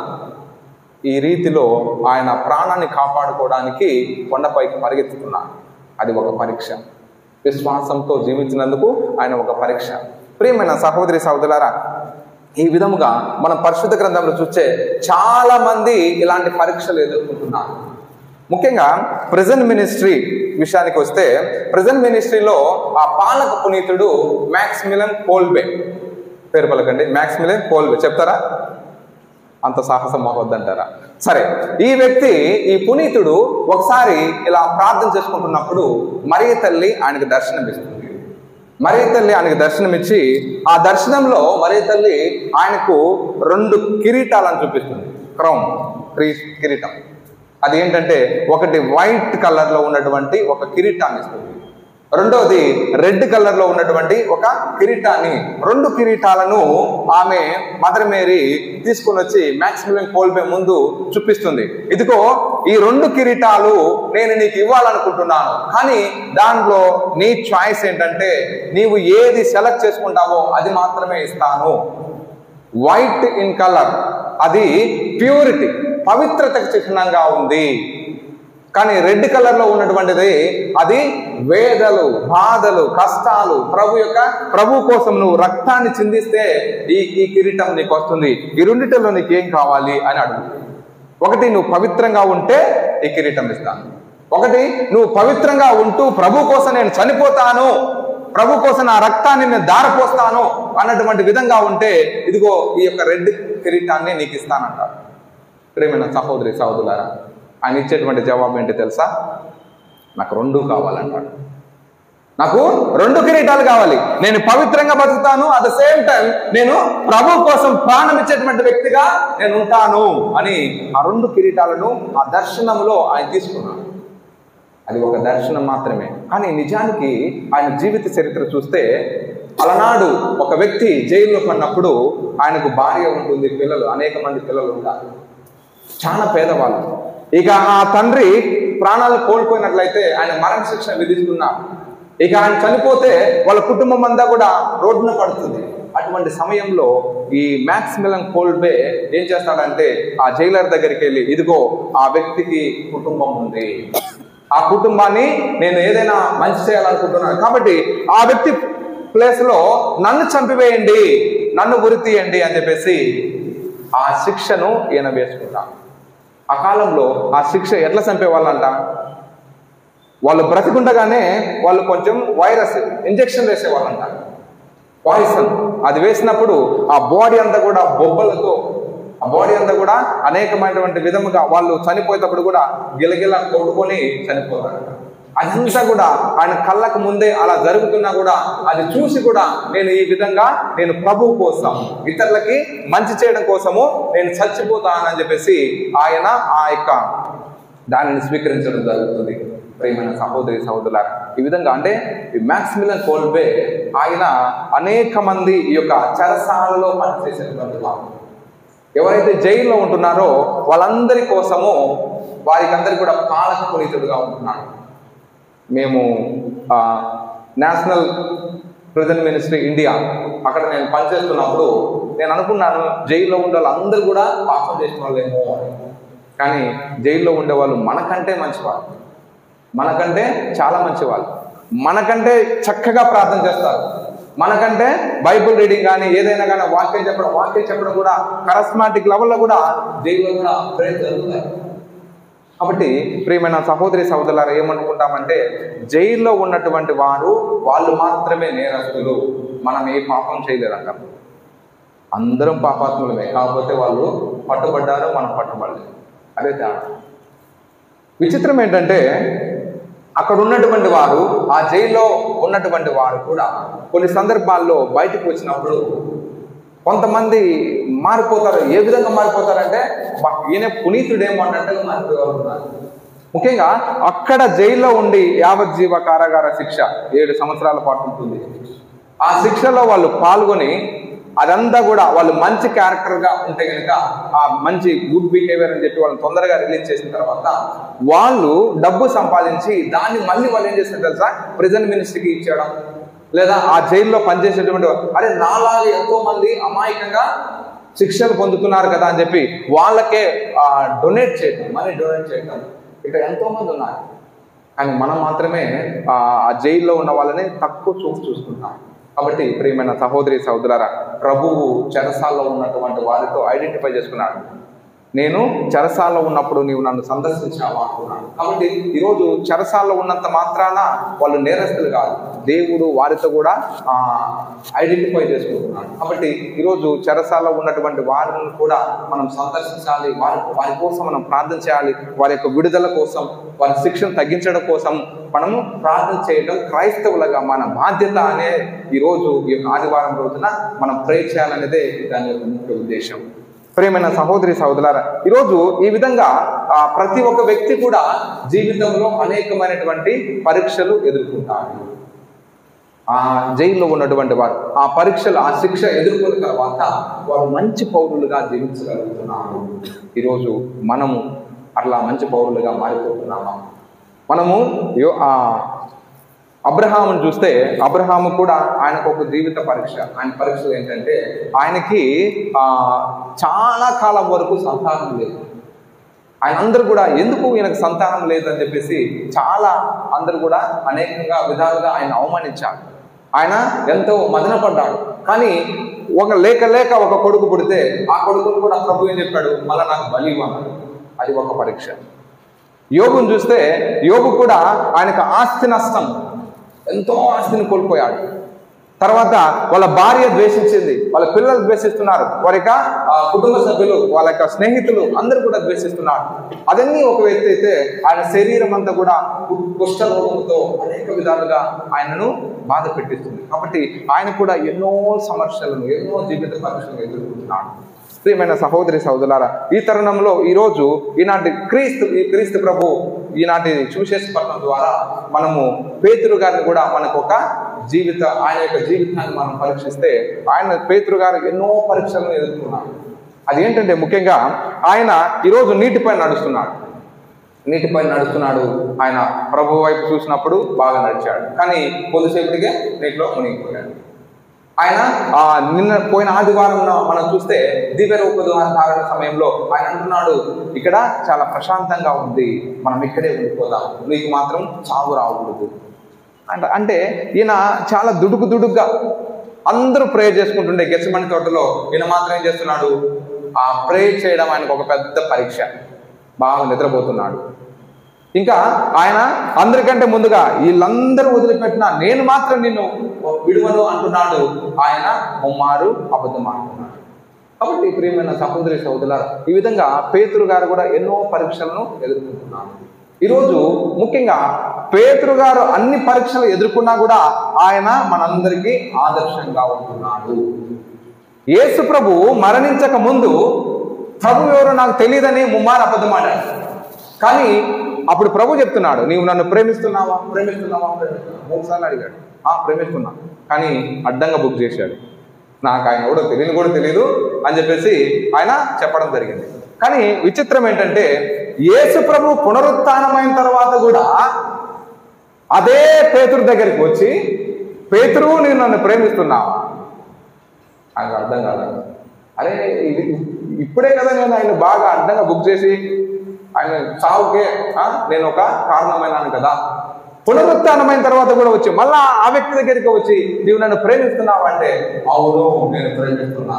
ఈ రీతిలో ఆయన ప్రాణాన్ని కాపాడుకోవడానికి కొండపైకి పరిగెత్తుతున్నారు అది ఒక పరీక్ష విశ్వాసంతో జీవించినందుకు ఆయన ఒక పరీక్ష ప్రియమైన సహోదరి సహోదరులారా ఈ విధముగా మనం పరిశుద్ధ గ్రంథంలో చూస్తే చాలా మంది ఇలాంటి పరీక్షలు ఎదుర్కొంటున్నారు ముఖ్యంగా ప్రజెంట్ మినిస్ట్రీ విషయానికి వస్తే ప్రజెంట్ మినిస్ట్రీలో ఆ పాలక పునీతుడు మ్యాక్సిమిలన్ కోల్బే పేరు పలకండి మ్యాక్సిమిలన్ కోల్బే చెప్తారా అంత సాహసం మాకొద్దంటారా సరే ఈ వ్యక్తి ఈ పునీతుడు ఒకసారి ఇలా ప్రార్థన చేసుకుంటున్నప్పుడు మరియ తల్లి ఆయనకు దర్శనం ఇస్తుంది మరియ తల్లి ఆయనకు దర్శనమిచ్చి ఆ దర్శనంలో మరియ తల్లి ఆయనకు రెండు కిరీటాలను చూపిస్తుంది క్రౌన్ త్రీ కిరీటం అది ఏంటంటే ఒకటి వైట్ కలర్లో ఉన్నటువంటి ఒక కిరీటాన్ని ఇస్తుంది రెండవది రెడ్ కలర్ లో ఉన్నటువంటి ఒక కిరీటాన్ని రెండు కిరీటాలను ఆమె మదర్ మేరీ తీసుకొని వచ్చి మ్యాక్సిమిలియం కోల్బే ముందు చూపిస్తుంది ఇదిగో ఈ రెండు కిరీటాలు నేను నీకు ఇవ్వాలనుకుంటున్నాను కానీ దాంట్లో నీ చాయిస్ ఏంటంటే నీవు ఏది సెలెక్ట్ చేసుకుంటావో అది మాత్రమే ఇస్తాను వైట్ ఇన్ కలర్ అది ప్యూరిటీ పవిత్రతకు చిహ్నంగా ఉంది కానీ రెడ్ కలర్ లో ఉన్నటువంటిది అది వేదలు బాధలు కష్టాలు ప్రభు యొక్క ప్రభు కోసం నువ్వు రక్తాన్ని చిందిస్తే ఈ ఈ కిరీటం నీకు వస్తుంది ఈ రెండిటిలో నీకు ఏం కావాలి అని అడుగు ఒకటి నువ్వు పవిత్రంగా ఉంటే ఈ కిరీటం ఇస్తాను ఒకటి నువ్వు పవిత్రంగా ఉంటూ ప్రభు కోసం నేను చనిపోతాను ప్రభు కోసం నా రక్తాన్ని నేను దారపోస్తాను అన్నటువంటి విధంగా ఉంటే ఇదిగో ఈ యొక్క రెడ్ కిరీటాన్ని నీకు ఇస్తానంటారు ప్రేమైన సహోదరి సహోదరులారా ఆయన ఇచ్చేటువంటి జవాబు ఏంటి తెలుసా నాకు రెండు కావాలంటాడు నాకు రెండు కిరీటాలు కావాలి నేను పవిత్రంగా బతుకుతాను అట్ ద సేమ్ టైం నేను ప్రభు కోసం ప్రాణం ఇచ్చేటువంటి వ్యక్తిగా నేను ఉంటాను అని ఆ రెండు కిరీటాలను ఆ దర్శనంలో ఆయన తీసుకున్నాను అది ఒక దర్శనం మాత్రమే కానీ నిజానికి ఆయన జీవిత చరిత్ర చూస్తే అలనాడు ఒక వ్యక్తి జైల్లో పడినప్పుడు ఆయనకు భార్య ఉంటుంది పిల్లలు అనేక మంది పిల్లలు ఉంటారు చాలా పేదవాళ్ళు ఇక ఆ తండ్రి ప్రాణాలు కోల్పోయినట్లయితే ఆయన మరణ శిక్ష విధిస్తున్నారు ఇక ఆయన చనిపోతే వాళ్ళ కుటుంబం అంతా కూడా రోడ్డున పడుతుంది అటువంటి సమయంలో ఈ మ్యాక్స్ మిలన్ కోల్బే ఏం చేస్తాడంటే ఆ జైలర్ దగ్గరికి వెళ్ళి ఇదిగో ఆ వ్యక్తికి కుటుంబం ఉంది ఆ కుటుంబాన్ని నేను ఏదైనా మంచి చేయాలనుకుంటున్నాను కాబట్టి ఆ వ్యక్తి ప్లేస్ లో నన్ను చంపివేయండి నన్ను గురి తీయండి అని చెప్పేసి ఆ శిక్షను ఈయన వేసుకుంటాను ఆ కాలంలో ఆ శిక్ష ఎట్లా చంపేవాళ్ళంట వాళ్ళు బ్రతికుండగానే వాళ్ళు కొంచెం వైరస్ ఇంజెక్షన్ వేసేవాళ్ళంట పాయిజన్ అది వేసినప్పుడు ఆ బాడీ అంతా కూడా బొబ్బలతో ఆ బాడీ అంతా కూడా అనేకమైనటువంటి విధముగా వాళ్ళు చనిపోయేటప్పుడు కూడా గిలగిల కొట్టుకొని చనిపోతారు అదంతా కూడా ఆయన కళ్ళకు ముందే అలా జరుగుతున్నా కూడా అది చూసి కూడా నేను ఈ విధంగా నేను ప్రభు కోసం ఇతరులకి మంచి చేయడం కోసము నేను చచ్చిపోతానని చెప్పేసి ఆయన ఆ యొక్క దానిని స్వీకరించడం జరుగుతుంది ప్రియమైన సహోదరి సహోదరుల ఈ విధంగా అంటే ఈ మ్యాక్సిమిలన్ కోల్బే ఆయన అనేక మంది ఈ యొక్క చెరసాలలో పనిచేసేటువంటి వారు ఎవరైతే జైల్లో ఉంటున్నారో వాళ్ళందరి కోసము వారికి అందరికి కూడా పాలక పునీతుడుగా ఉంటున్నాడు మేము ఆ, నేషనల్ ప్రెజెంట్ మినిస్ట్రీ ఇండియా అక్కడ నేను పనిచేస్తున్నప్పుడు నేను అనుకున్నాను జైల్లో ఉండే వాళ్ళందరూ కూడా పాపం చేసిన వాళ్ళేమో అని కానీ జైల్లో ఉండే వాళ్ళు మనకంటే మంచివాళ్ళు మనకంటే చాలా మంచివాళ్ళు మనకంటే చక్కగా ప్రార్థన చేస్తారు మనకంటే బైబుల్ రీడింగ్ కానీ ఏదైనా కానీ వాక్యం చెప్పడం వాక్యం చెప్పడం కూడా కరస్మాటిక్ లెవెల్లో కూడా జైల్లో కూడా ప్రేర్ జరుగుతాయి కాబట్టి ప్రియమైన సహోదరి సహోదరులారా ఏమనుకుంటామంటే జైల్లో ఉన్నటువంటి వారు వాళ్ళు మాత్రమే నేరస్తులు మనం ఏ పాపం చేయలేదంటాం అందరం పాపాత్ములమే కాకపోతే వాళ్ళు పట్టుబడ్డారు మనం పట్టుబడలేదు అదే తేడా విచిత్రం ఏంటంటే అక్కడ ఉన్నటువంటి వారు ఆ జైల్లో ఉన్నటువంటి వారు కూడా కొన్ని సందర్భాల్లో బయటకు వచ్చినప్పుడు కొంతమంది మారిపోతారు ఏ విధంగా మారిపోతారంటే "బా, ఈయన పునీతుడేమో అన్నట్టుగా మారిపోతారు ముఖ్యంగా అక్కడ జైల్లో ఉండి యావజ్జీవ కారాగార శిక్ష ఏడు సంవత్సరాల పాటు ఉంటుంది ఆ శిక్షలో వాళ్ళు పాల్గొని అదంతా కూడా వాళ్ళు మంచి క్యారెక్టర్గా ఉంటే కనుక ఆ మంచి గుడ్ బిహేవియర్ అని చెప్పి వాళ్ళని తొందరగా రిలీజ్ చేసిన తర్వాత వాళ్ళు డబ్బు సంపాదించి దాన్ని మళ్ళీ వాళ్ళు ఏం చేస్తారు తెలుసా ప్రెజెంట్ మినిస్ట్రీకి ఇచ్చేయడం లేదా ఆ జైల్లో పనిచేసేటువంటి వా- అరే నాలాగా ఎంతో మంది అమాయకంగా శిక్షలు పొందుతున్నారు కదా అని చెప్పి వాళ్ళకే డొనేట్ చేయడం మనీ డొనేట్ చేయడం ఇక్కడ ఎంతో మంది ఉన్నారు కానీ మనం మాత్రమే ఆ ఆ జైల్లో ఉన్న వాళ్ళని తక్కువ చూపు చూసుకుంటాం కాబట్టి ప్రియమైన సహోదరి సహోదరారా ప్రభువు చెరసాల్లో ఉన్నటువంటి వారితో ఐడెంటిఫై చేసుకున్నాడు నేను చెరసాల్లో ఉన్నప్పుడు నీవు నన్ను సందర్శించావా అంటున్నాడు కాబట్టి ఈరోజు చెరసాల్లో ఉన్నంత మాత్రాన వాళ్ళు నేరస్తులు కాదు దేవుడు వారితో కూడా ఐడెంటిఫై చేసుకుంటున్నాడు కాబట్టి ఈరోజు చెరసాల్లో ఉన్నటువంటి వారిని కూడా మనం సందర్శించాలి వారి వారి కోసం మనం ప్రార్థన చేయాలి వారి యొక్క విడుదల కోసం వారి శిక్షను తగ్గించడం కోసం మనము ప్రార్థన చేయడం క్రైస్తవులుగా మన బాధ్యత అనే ఈరోజు ఈ యొక్క ఆదివారం రోజున మనం ప్రే చేయాలనేదే దాని యొక్క ముఖ్య ఉద్దేశం ప్రియమైన సహోదరి సహోదరులారా ఈరోజు ఈ విధంగా ఆ, ప్రతి ఒక్క వ్యక్తి కూడా జీవితంలో అనేకమైనటువంటి పరీక్షలు ఎదుర్కొంటారు ఆ జైల్లో ఉన్నటువంటి వారు ఆ పరీక్షలు ఆ శిక్ష ఎదుర్కొన్న తర్వాత వారు మంచి పౌరులుగా జీవించగలుగుతున్నారు ఈరోజు మనము అట్లా మంచి పౌరులుగా మారిపోతున్నామా మనము యో- ఆ అబ్రహామును చూస్తే అబ్రహాము కూడా ఆయనకు ఒక జీవిత పరీక్ష ఆయన పరీక్షలు ఏంటంటే ఆయనకి ఆ చాలా కాలం వరకు సంతానం లేదు ఆయన అందరూ కూడా ఎందుకు ఈయనకు సంతానం లేదని చెప్పేసి చాలా అందరూ కూడా అనేకంగా విధాలుగా ఆయన అవమానించారు ఆయన ఎంతో మదనపడ్డాడు కానీ ఒక లేక లేక ఒక కొడుకు పుడితే ఆ కొడుకును కూడా ప్రభు ఏం చెప్పాడు మళ్ళీ నాకు బలి ఇవ్వమన్నాడు అది ఒక పరీక్ష యోగును చూస్తే యోగు కూడా ఆయనకు ఆస్తి నష్టం ఎంతో ఆస్తిని కోల్పోయాడు తర్వాత వాళ్ళ భార్య ద్వేషించింది వాళ్ళ పిల్లలు ద్వేషిస్తున్నారు వారి యొక్క ఆ, కుటుంబ సభ్యులు వాళ్ళ యొక్క స్నేహితులు అందరూ కూడా ద్వేషిస్తున్నారు అదన్నీ ఒక వ్యక్తి అయితే ఆయన శరీరం అంతా కూడా కు- కుష్ఠరోగంతో అనేక విధాలుగా ఆయనను బాధ పెట్టిస్తుంది కాబట్టి ఆయన కూడా ఎన్నో సమస్యలను ఎన్నో జీవిత పరీక్షలను ఎదుర్కొంటున్నాడు ప్రియమైన సహోదరి సహోదరులారా ఈ తరుణంలో ఈరోజు ఈనాటి క్రీస్తు ఈ క్రీస్తు ప్రభు ఈనాటి సువిశేష పట్టణం ద్వారా మనము పేతురు గారిని కూడా మనకు ఒక జీవిత ఆయన యొక్క జీవితాన్ని మనం పరీక్షిస్తే ఆయన పేతురు గారు ఎన్నో పరీక్షలను ఎదుర్కొన్నారు అది ఏంటంటే ముఖ్యంగా ఆయన ఈరోజు నీటిపై నడుస్తున్నాడు నీటిపై నడుస్తున్నాడు ఆయన ప్రభు వైపు చూసినప్పుడు బాగా నడిచాడు కానీ కొద్దిసేపటికే నీటిలో మునిగిపోయాడు ఆయన ఆ నిన్న పోయిన ఆదివారం మనం చూస్తే దివ్య రూపద్వార ధారణ సమయంలో ఆయన అంటున్నాడు ఇక్కడ చాలా ప్రశాంతంగా ఉంది మనం ఇక్కడే ఉండిపోదాం నీకు మాత్రం చావు రాకూడదు అంట అంటే ఈయన చాలా దుడుకు దుడుగ్గా అందరూ ప్రే చేసుకుంటుండే గెచ్చమణి తోటలో ఈయన మాత్రం ఏం చేస్తున్నాడు ఆ ప్రే చేయడం ఆయనకు ఒక పెద్ద పరీక్ష బాగా నిద్రపోతున్నాడు ఇంకా ఆయన అందరికంటే ముందుగా వీళ్ళందరూ వదిలిపెట్టిన నేను మాత్రం నిన్ను విడువను అంటున్నాడు ఆయన ముమ్మారు అబద్ధం అంటున్నాడు కాబట్టి ప్రియమైన సహోదరి సహోదరుల ఈ విధంగా పేతురు గారు కూడా ఎన్నో పరీక్షలను ఎదుర్కొంటున్నారు ఈరోజు ముఖ్యంగా పేతురు గారు అన్ని పరీక్షలు ఎదుర్కొన్నా కూడా ఆయన మనందరికీ ఆదర్శంగా ఉంటున్నాడు యేసు ప్రభు మరణించక ముందు ప్రభు ఎవరో నాకు తెలియదని ముమ్మారు అబద్ధమాడాడు కానీ అప్పుడు ప్రభు చెప్తున్నాడు నీవు నన్ను ప్రేమిస్తున్నావా ప్రేమిస్తున్నావా ప్రేమిస్తున్నావా మూడు సార్లు అడిగాడు ఆ ప్రేమిస్తున్నా కానీ అడ్డంగా బుక్ చేశాడు నాకు ఆయన కూడా తెలియని కూడా తెలియదు అని చెప్పేసి ఆయన చెప్పడం జరిగింది కానీ విచిత్రం ఏంటంటే యేసు ప్రభు పునరుత్థానమైన తర్వాత కూడా అదే పేతురు దగ్గరికి వచ్చి పేతురు నేను నన్ను ప్రేమిస్తున్నావా ఆయనకు అర్థం కాదు అరే ఇది ఇప్పుడే కదా నేను ఆయన బాగా అడ్డంగా బుక్ చేసి ఆయన చావుకే ఆ, నేను ఒక కారణమైనాను కదా పునరుత్థానమైన తర్వాత కూడా వచ్చి మళ్ళా ఆ వ్యక్తి దగ్గరికి వచ్చి నీవు నన్ను ప్రేమిస్తున్నావు అంటే అవును నేను ప్రేమిస్తున్నా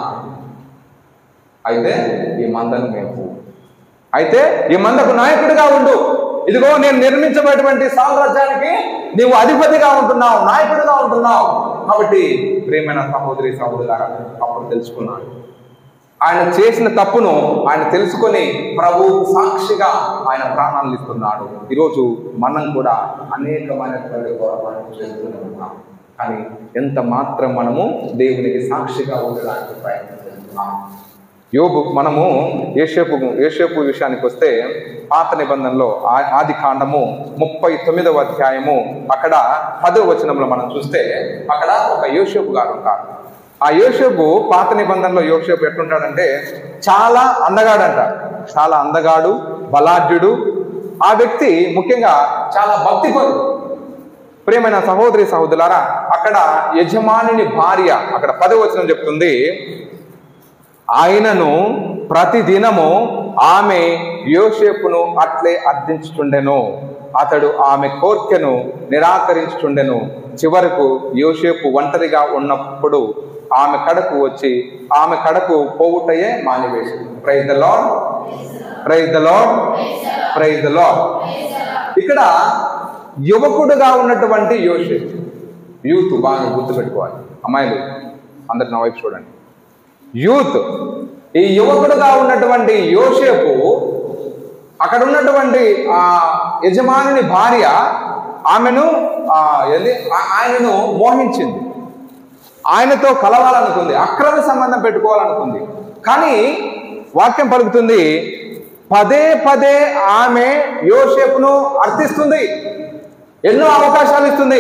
అయితే ఈ మందను మేపు అయితే ఈ మందకు నాయకుడిగా ఉండు ఇదిగో నేను నిర్మించబడినటువంటి సామ్రాజ్యానికి నీవు అధిపతిగా ఉంటున్నావు నాయకుడిగా ఉంటున్నావు కాబట్టి ప్రేమైన సహోదరి సహోదరులారా అప్పుడు తెలుసుకున్నాడు ఆయన చేసిన తప్పును ఆయన తెలుసుకొని ప్రభు సాక్షిగా ఆయన ప్రాణాలు ఇస్తున్నాడు ఈరోజు మనం కూడా అనేకమైనటువంటి పొరపాట్లు చేస్తూనే ఉన్నాం కానీ ఎంత మాత్రం మనము దేవునికి సాక్షిగా ఉండడానికి ప్రయత్నం చేస్తున్నాం యోగు మనము ఏషేపు ఏషేపు విషయానికి వస్తే పాత నిబంధనలో ఆ- ఆది కాండము ముప్పై తొమ్మిదవ అధ్యాయము అక్కడ పదవ వచనంలో మనం చూస్తే అక్కడ ఒక యోషేపు గారు ఉంటారు ఆ యోషేపు పాత నిబంధనలో యోషేపు ఎట్లుంటాడంటే చాలా అందగాడంట చాలా అందగాడు బలాఢ్యుడు ఆ వ్యక్తి ముఖ్యంగా చాలా భక్తిపరుడు ప్రియమైన సహోదరి సహోదరులారా అక్కడ యజమానిని భార్య అక్కడ పదవచనం చెప్తుంది ఆయనను ప్రతిదినము ఆమె యోసేపును అట్లే అర్థించుచుండెను అతడు ఆమె కోర్కెను నిరాకరించుచుండెను చివరకు యోసేపు ఒంటరిగా ఉన్నప్పుడు ఆమె కడకు వచ్చి ఆమె కడకు పోవుటయే మానివేసింది praise the lord praise the lord praise the lord ఇక్కడ యువకుడుగా ఉన్నటువంటి యోసేపు యూత్ బాగా గుర్తుపెట్టుకోవాలి అమ్మాయిలు అందరు నా వైపు చూడండి యూత్ ఈ యువకుడుగా ఉన్నటువంటి యోసేపు అక్కడ ఉన్నటువంటి ఆ యజమానుని భార్య ఆమెను ఆ, ఏంది ఆ- ఆయనను మోహించింది ఆయనతో కలవాలనుకుంది అక్రమ సంబంధం పెట్టుకోవాలనుకుంది కానీ వాక్యం పలుకుతుంది పదే పదే ఆమె యోసేపును అర్థిస్తుంది ఎన్నో అవకాశాలు ఇస్తుంది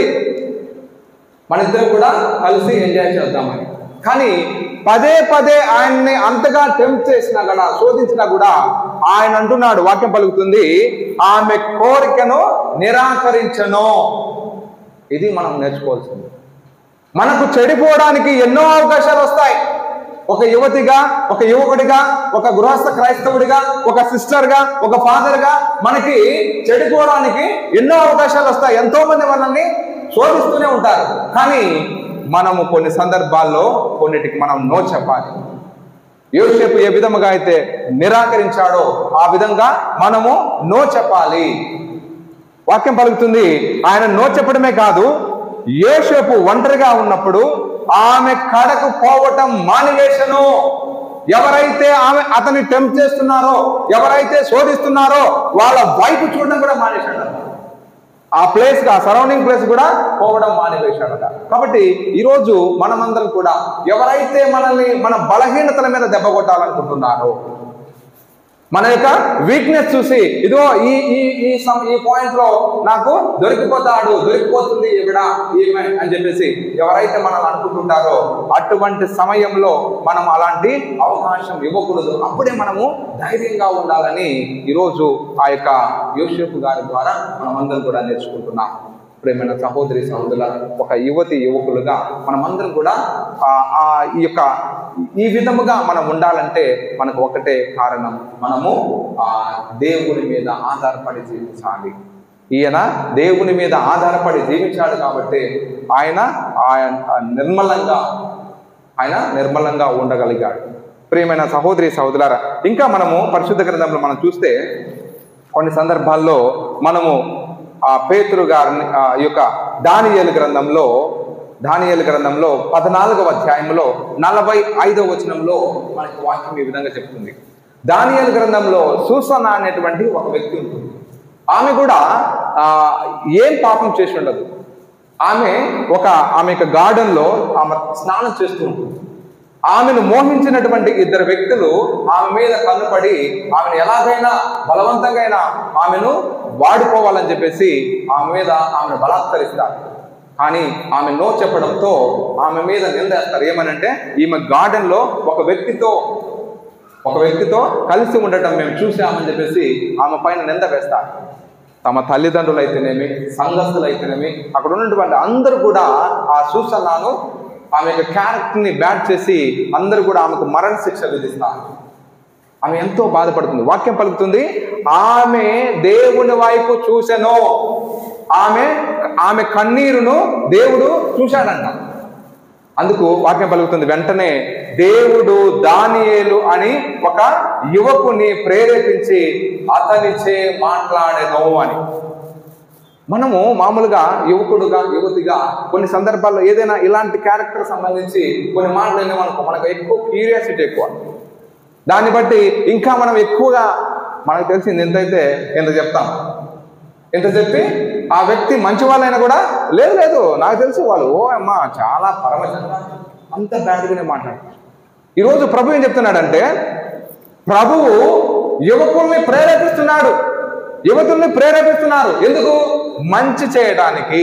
మన ఇద్దరు కూడా కలిసి ఎంజాయ్ చేద్దామని కానీ పదే పదే ఆయన్ని అంతగా టెంప్ట్ చేసినా కూడా శోధించినా కూడా ఆయన అంటున్నాడు వాక్యం పలుకుతుంది ఆమె కోరికను నిరాకరించను ఇది మనం నేర్చుకోవాల్సింది మనకు చెడిపోవడానికి ఎన్నో అవకాశాలు వస్తాయి ఒక యువతిగా ఒక యువకుడిగా ఒక గృహస్థ క్రైస్తవుడిగా ఒక సిస్టర్గా ఒక ఫాదర్గా మనకి చెడిపోవడానికి ఎన్నో అవకాశాలు వస్తాయి ఎంతో మంది మనల్ని శోధిస్తూనే ఉంటారు కానీ మనము కొన్ని సందర్భాల్లో కొన్నిటికి మనం నో చెప్పాలి యోసేపు ఏ విధముగా అయితే నిరాకరించాడో ఆ విధంగా మనము నో చెప్పాలి వాక్యం పలుకుతుంది ఆయన నో చెప్పడమే కాదు యోసేపు ఒంటరిగా ఉన్నప్పుడు ఆమె కడకు పోవటం మానివేశను ఎవరైతే ఆమె అతన్ని టెంప్ట్ చేస్తున్నారో ఎవరైతే శోధిస్తున్నారో వాళ్ళ వైపు చూడడం కూడా మానేశాడు ఆ ప్లేస్ ఆ సరౌండింగ్ ప్లేస్ కూడా పోవడం మానివేశాడట కాబట్టి ఈరోజు మనమందరం కూడా ఎవరైతే మనల్ని మన బలహీనతల మీద దెబ్బ కొట్టాలనుకుంటున్నారో మన యొక్క వీక్నెస్ చూసి ఇదిగో ఈ ఈ ఈ సమ ఈ పాయింట్ లో నాకు దొరికిపోతాడు దొరికిపోతుంది ఈవిడ ఈమె అని చెప్పేసి ఎవరైతే మనల్ని అనుకుంటుంటారో అటువంటి సమయంలో మనం అలాంటి అవకాశం ఇవ్వకూడదు అప్పుడే మనము ధైర్యంగా ఉండాలని ఈరోజు ఆ యొక్క యోసేపు గారి ద్వారా మనమందరం కూడా నేర్చుకుంటున్నాం ప్రేమైన సహోదరి సహోదరుల ఒక యువతి యువకులుగా మనమందరం కూడా ఆ ఆ ఈ యొక్క ఈ విధముగా మనం ఉండాలంటే మనకు ఒకటే కారణం మనము ఆ దేవుని మీద ఆధారపడి జీవించాలి ఈయన దేవుని మీద ఆధారపడి జీవించాడు కాబట్టి ఆయన ఆయన నిర్మలంగా ఆయన నిర్మలంగా ఉండగలిగాడు ప్రియమైన సహోదరి సహోదరులారా ఇంకా మనము పరిశుద్ధ గ్రంథంలో మనం చూస్తే కొన్ని సందర్భాల్లో మనము ఆ పేతురు గారిని ఆ యొక్క దానియేలు గ్రంథంలో దానియేలు గ్రంథంలో పద్నాలుగవ అధ్యాయంలో నలభై ఐదవ వచనంలో మనకి వాక్యం ఈ విధంగా చెప్తుంది దానియేలు గ్రంథంలో సూసన అనేటువంటి ఒక వ్యక్తి ఉంటుంది ఆమె కూడా ఆ, ఏం పాపం చేసి ఉండదు ఆమె ఒక ఆమె యొక్క గార్డెన్లో ఆమె స్నానం చేస్తూ ఉంటుంది ఆమెను మోహించినటువంటి ఇద్దరు వ్యక్తులు ఆమె మీద కన్నుపడి ఆమెను ఎలాగైనా బలవంతంగా అయినా ఆమెను వాడుకోవాలని చెప్పేసి ఆమె మీద ఆమెను బలాత్కరిస్తారు కానీ ఆమె నో చెప్పడంతో ఆమె మీద నిందేస్తారు ఏమనంటే ఈమె గార్డెన్ లో ఒక వ్యక్తితో ఒక వ్యక్తితో కలిసి ఉండటం మేము చూసామని చెప్పేసి ఆమె పైన నింద వేస్తారు తమ తల్లిదండ్రులు అయితేనేమి సంఘస్థులు అయితేనేమి అక్కడ ఉన్నటువంటి అందరూ కూడా ఆ సూసన్నాను ఆమె యొక్క క్యారెక్టర్ని బ్యాట్ చేసి అందరూ కూడా ఆమెకు మరణ శిక్ష విధిస్తారు ఆమె ఎంతో బాధపడుతుంది వాక్యం పలుకుతుంది ఆమె దేవుని వైపు చూసెను ఆమె ఆమె కన్నీరును దేవుడు చూశాడంట అందుకు వాక్యం పలుకుతుంది వెంటనే దేవుడు దానియేలు అని ఒక యువకుని ప్రేరేపించి అతనిచే మాట్లాడెను అని మనము మామూలుగా యువకుడుగా యువతిగా కొన్ని సందర్భాల్లో ఏదైనా ఇలాంటి క్యారెక్టర్ సంబంధించి కొన్ని మాటలు విన్నామనుకో మనకు ఎక్కువ క్యూరియాసిటీ ఎక్కువ దాన్ని బట్టి ఇంకా మనం ఎక్కువగా మనకు తెలిసింది ఎంతైతే ఎంత చెప్తాం ఎంత చెప్పి ఆ వ్యక్తి మంచి వాళ్ళైనా కూడా లేదు లేదు నాకు తెలుసు వాళ్ళు ఓ అమ్మ చాలా పరమశంగా అంత బ్యాడ్గానే మాట్లాడతారు ఈరోజు ప్రభు ఏం చెప్తున్నాడంటే ప్రభువు యువకుల్ని ప్రేరేపిస్తున్నాడు యువతుల్ని ప్రేరేపిస్తున్నారు ఎందుకు మంచి చేయడానికి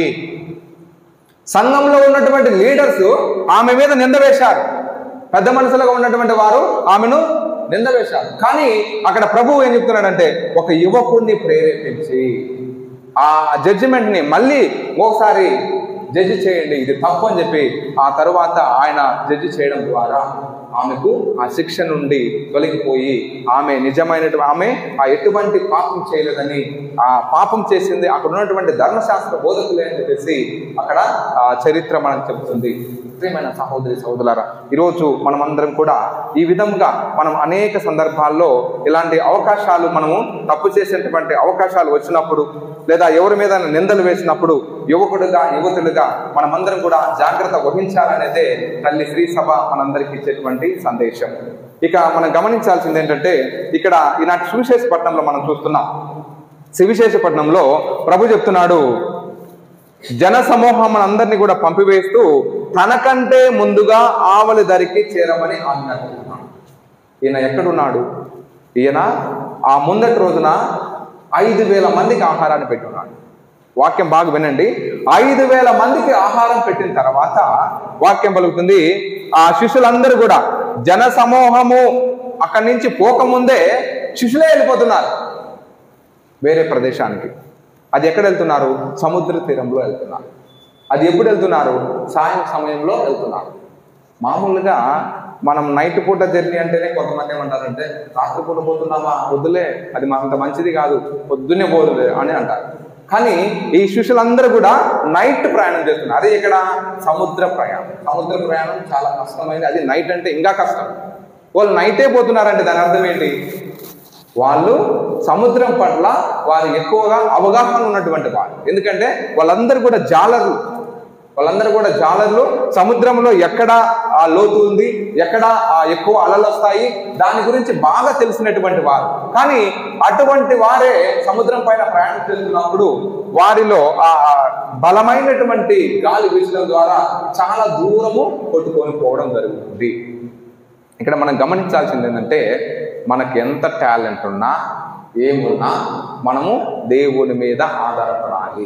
సంఘంలో ఉన్నటువంటి లీడర్స్ ఆమె మీద నింద వేశారు పెద్ద మనసులుగా ఉన్నటువంటి వారు ఆమెను నింద వేశారు కానీ అక్కడ ప్రభువు ఏం చెప్తున్నాడంటే ఒక యువకుడిని ప్రేరేపించి ఆ జడ్జిమెంట్ ని మళ్ళీ ఒకసారి జడ్జి చేయండి ఇది తప్పు అని చెప్పి ఆ తరువాత ఆయన జడ్జి చేయడం ద్వారా ఆమెకు ఆ శిక్ష నుండి తొలగిపోయి ఆమె నిజమైనటువంటి ఆమె ఆ ఎటువంటి పాపం చేయలేదని ఆ పాపం చేసింది అక్కడ ఉన్నటువంటి ధర్మశాస్త్ర బోధకులే అని చెప్పేసి అక్కడ ఆ చరిత్ర మనకు చెబుతుంది ప్రియమైన సహోదరి సహోదరులారా ఈరోజు మనమందరం కూడా ఈ విధంగా మనం అనేక సందర్భాల్లో ఇలాంటి అవకాశాలు మనము తప్పు చేసేటువంటి అవకాశాలు వచ్చినప్పుడు లేదా ఎవరి మీద నిందలు వేసినప్పుడు యువకుడుగా యువతులుగా మనమందరం కూడా జాగ్రత్త వహించాలనేదే తల్లి శ్రీ సభ మనందరికీ ఇచ్చేటువంటి సందేశం ఇక మనం గమనించాల్సింది ఏంటంటే ఇక్కడ ఈనాటి సువిశేషపట్నంలో మనం చూస్తున్నాం సువిశేషపట్నంలో ప్రభు చెప్తున్నాడు జన సమూహం అందరినీ కూడా పంపివేస్తూ తనకంటే ముందుగా ఆవలి ధరికి చేరమని ఆజ్ఞాపిస్తున్నాడు ఈయన ఎక్కడున్నాడు ఈయన ఆ ముందటి రోజున ఐదు వేల మందికి ఆహారాన్ని పెట్టున్నాడు వాక్యం బాగా వినండి ఐదు వేల మందికి ఆహారం పెట్టిన తర్వాత వాక్యం పలుకుతుంది ఆ శిష్యులందరూ కూడా జన సమూహము అక్కడి నుంచి పోకముందే శిష్యులే వెళ్ళిపోతున్నారు వేరే ప్రదేశానికి అది ఎక్కడ వెళ్తున్నారు సముద్ర తీరంలో వెళ్తున్నారు అది ఎప్పుడు వెళ్తున్నారు సాయం సమయంలో వెళ్తున్నారు మామూలుగా మనం నైట్ పూట జర్నీ అంటేనే కొంతమంది ఏమంటారంటే రాత్రి పూట పోతున్నామా వద్దులే అది మా అంత మంచిది కాదు పొద్దున్నే పోదులే అని అంటారు కానీ ఈ శిష్యులందరూ కూడా నైట్ ప్రయాణం చేస్తున్నారు అది ఇక్కడ సముద్ర ప్రయాణం సముద్ర ప్రయాణం చాలా కష్టమైనది అది నైట్ అంటే ఇంకా కష్టం వాళ్ళు నైటే పోతున్నారంటే దాని అర్థం ఏంటి వాళ్ళు సముద్రం పట్ల వారు ఎక్కువగా అవగాహన ఉన్నటువంటి వారు ఎందుకంటే వాళ్ళందరూ కూడా జాలర్లు వాళ్ళందరూ కూడా జాలర్లు సముద్రంలో ఎక్కడ ఆ లోతు ఉంది ఎక్కడ ఆ ఎక్కువ అలలు వస్తాయి దాని గురించి బాగా తెలిసినటువంటి వారు కానీ అటువంటి వారే సముద్రం పైన ప్రయాణం చేస్తున్నప్పుడు వారిలో ఆ ఆ బలమైనటువంటి గాలి వీచడం ద్వారా చాలా దూరము కొట్టుకొని పోవడం జరుగుతుంది ఇక్కడ మనం గమనించాల్సింది ఏంటంటే మనకి ఎంత టాలెంట్ ఉన్నా ఏమున్నా మనము దేవుని మీద ఆధారపడాలి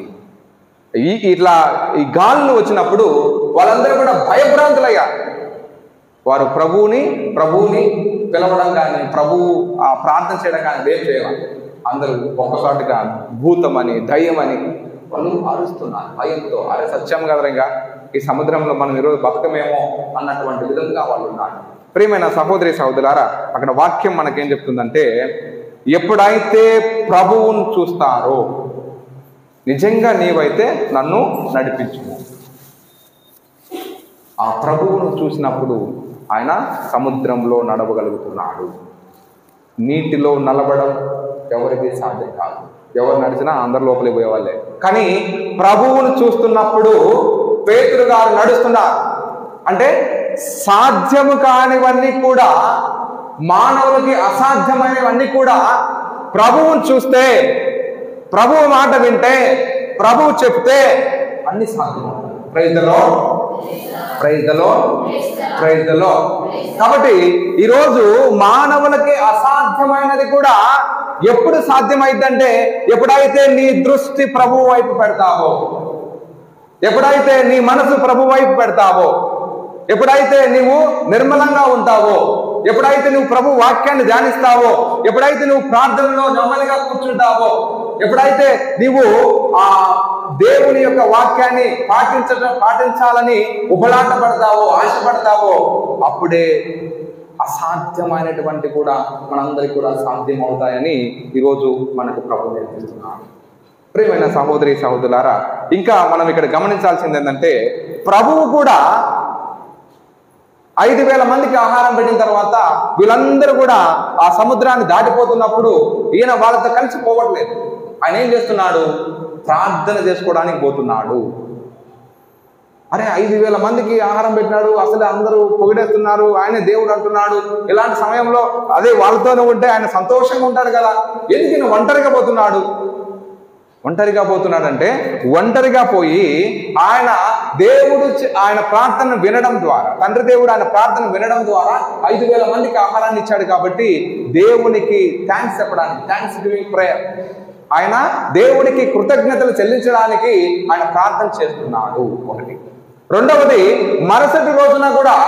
ఈ ఇట్లా ఈ గాలులు వచ్చినప్పుడు వాళ్ళందరూ కూడా భయభ్రాంతులయ్యారు వారు ప్రభువుని ప్రభువుని పిలవడం కానీ ప్రభువు ఆ ప్రార్థన చేయడం కానీ ఏం చేయాలి అందరూ ఒక్కసాటిగా భూతమని దయ్యమని వాళ్ళు అరుస్తున్నారు భయంతో అరే సత్యం కదరంగా ఈ సముద్రంలో మనం ఈరోజు బతకమేమో అన్నటువంటి విధంగా వాళ్ళు ఉన్నారు ప్రియమైన సహోదరి సహోదరులారా అక్కడ వాక్యం మనకేం చెప్తుందంటే ఎప్పుడైతే ప్రభువును చూస్తారో నిజంగా నీవైతే నన్ను నడిపించు ఆ ప్రభువును చూసినప్పుడు ఆయన సముద్రంలో నడవగలుగుతున్నాడు నీటిలో నలబడం ఎవరికి సాధ్యం కాదు ఎవరు నడిచినా అందరి లోపలికి పోయేవాళ్ళే కానీ ప్రభువును చూస్తున్నప్పుడు పేతురు గారు నడుస్తున్నారు అంటే సాధ్యము కానివన్నీ కూడా మానవులకి అసాధ్యమైనవన్నీ కూడా ప్రభువును చూస్తే ప్రభువు మాట వింటే ప్రభువు చెప్తే అన్ని సాధ్యం ప్రైజ్లో ప్రైజ్లో ప్రైజ్లో కాబట్టి ఈరోజు మానవులకి అసాధ్యమైనది కూడా ఎప్పుడు సాధ్యమైందంటే ఎప్పుడైతే నీ దృష్టి ప్రభు వైపు పెడతావో ఎప్పుడైతే నీ మనసు ప్రభు వైపు పెడతావో ఎప్పుడైతే నీవు నిర్మలంగా ఉంటావో ఎప్పుడైతే నువ్వు ప్రభు వాక్యాన్ని ధ్యానిస్తావో ఎప్పుడైతే నువ్వు ప్రార్థనలో నెమ్మదిగా కూర్చుంటావో ఎప్పుడైతే నీవు ఆ దేవుని యొక్క వాక్యాన్ని పాటించడం పాటించాలని ఉబలాట పడతావో ఆశపడతావో అప్పుడే అసాధ్యమైనటువంటి కూడా మనందరికి కూడా సాధ్యం అవుతాయని ఈరోజు మనకు ప్రభు నేర్పిస్తున్నాడు ప్రియమైన సహోదరి సహోదరులారా ఇంకా మనం ఇక్కడ గమనించాల్సింది ఏంటంటే ప్రభువు కూడా ఐదు వేల మందికి ఆహారం పెట్టిన తర్వాత వీళ్ళందరూ కూడా ఆ సముద్రాన్ని దాటిపోతున్నప్పుడు ఈయన వాళ్ళతో కలిసి పోవట్లేదు ఆయన ఏం చేస్తున్నాడు ప్రార్థన చేసుకోవడానికి పోతున్నాడు అరే ఐదు వేల మందికి ఆహారం పెట్టినాడు అసలు అందరూ పొగిడేస్తున్నారు ఆయన దేవుడు అంటున్నాడు ఇలాంటి సమయంలో అదే వాళ్ళతోనే ఉంటే ఆయన సంతోషంగా ఉంటాడు కదా ఎందుకు ఈయన ఒంటరిగా పోతున్నాడు ఒంటరిగా పోతున్నాడంటే ఒంటరిగా పోయి ఆయన దేవుడు చే- ఆయన ప్రార్థన వినడం ద్వారా తండ్రి దేవుడు ఆయన ప్రార్థన వినడం ద్వారా ఐదు వేల మందికి ఆహారాన్ని ఇచ్చాడు కాబట్టి దేవునికి థ్యాంక్స్ చెప్పడానికి థ్యాంక్స్ గివింగ్ ప్రేయర్ ఆయన దేవుడికి కృతజ్ఞతలు చెల్లించడానికి ఆయన ప్రార్థన చేస్తున్నాడు ఒకటి రెండవది మరుసటి రోజున కూడా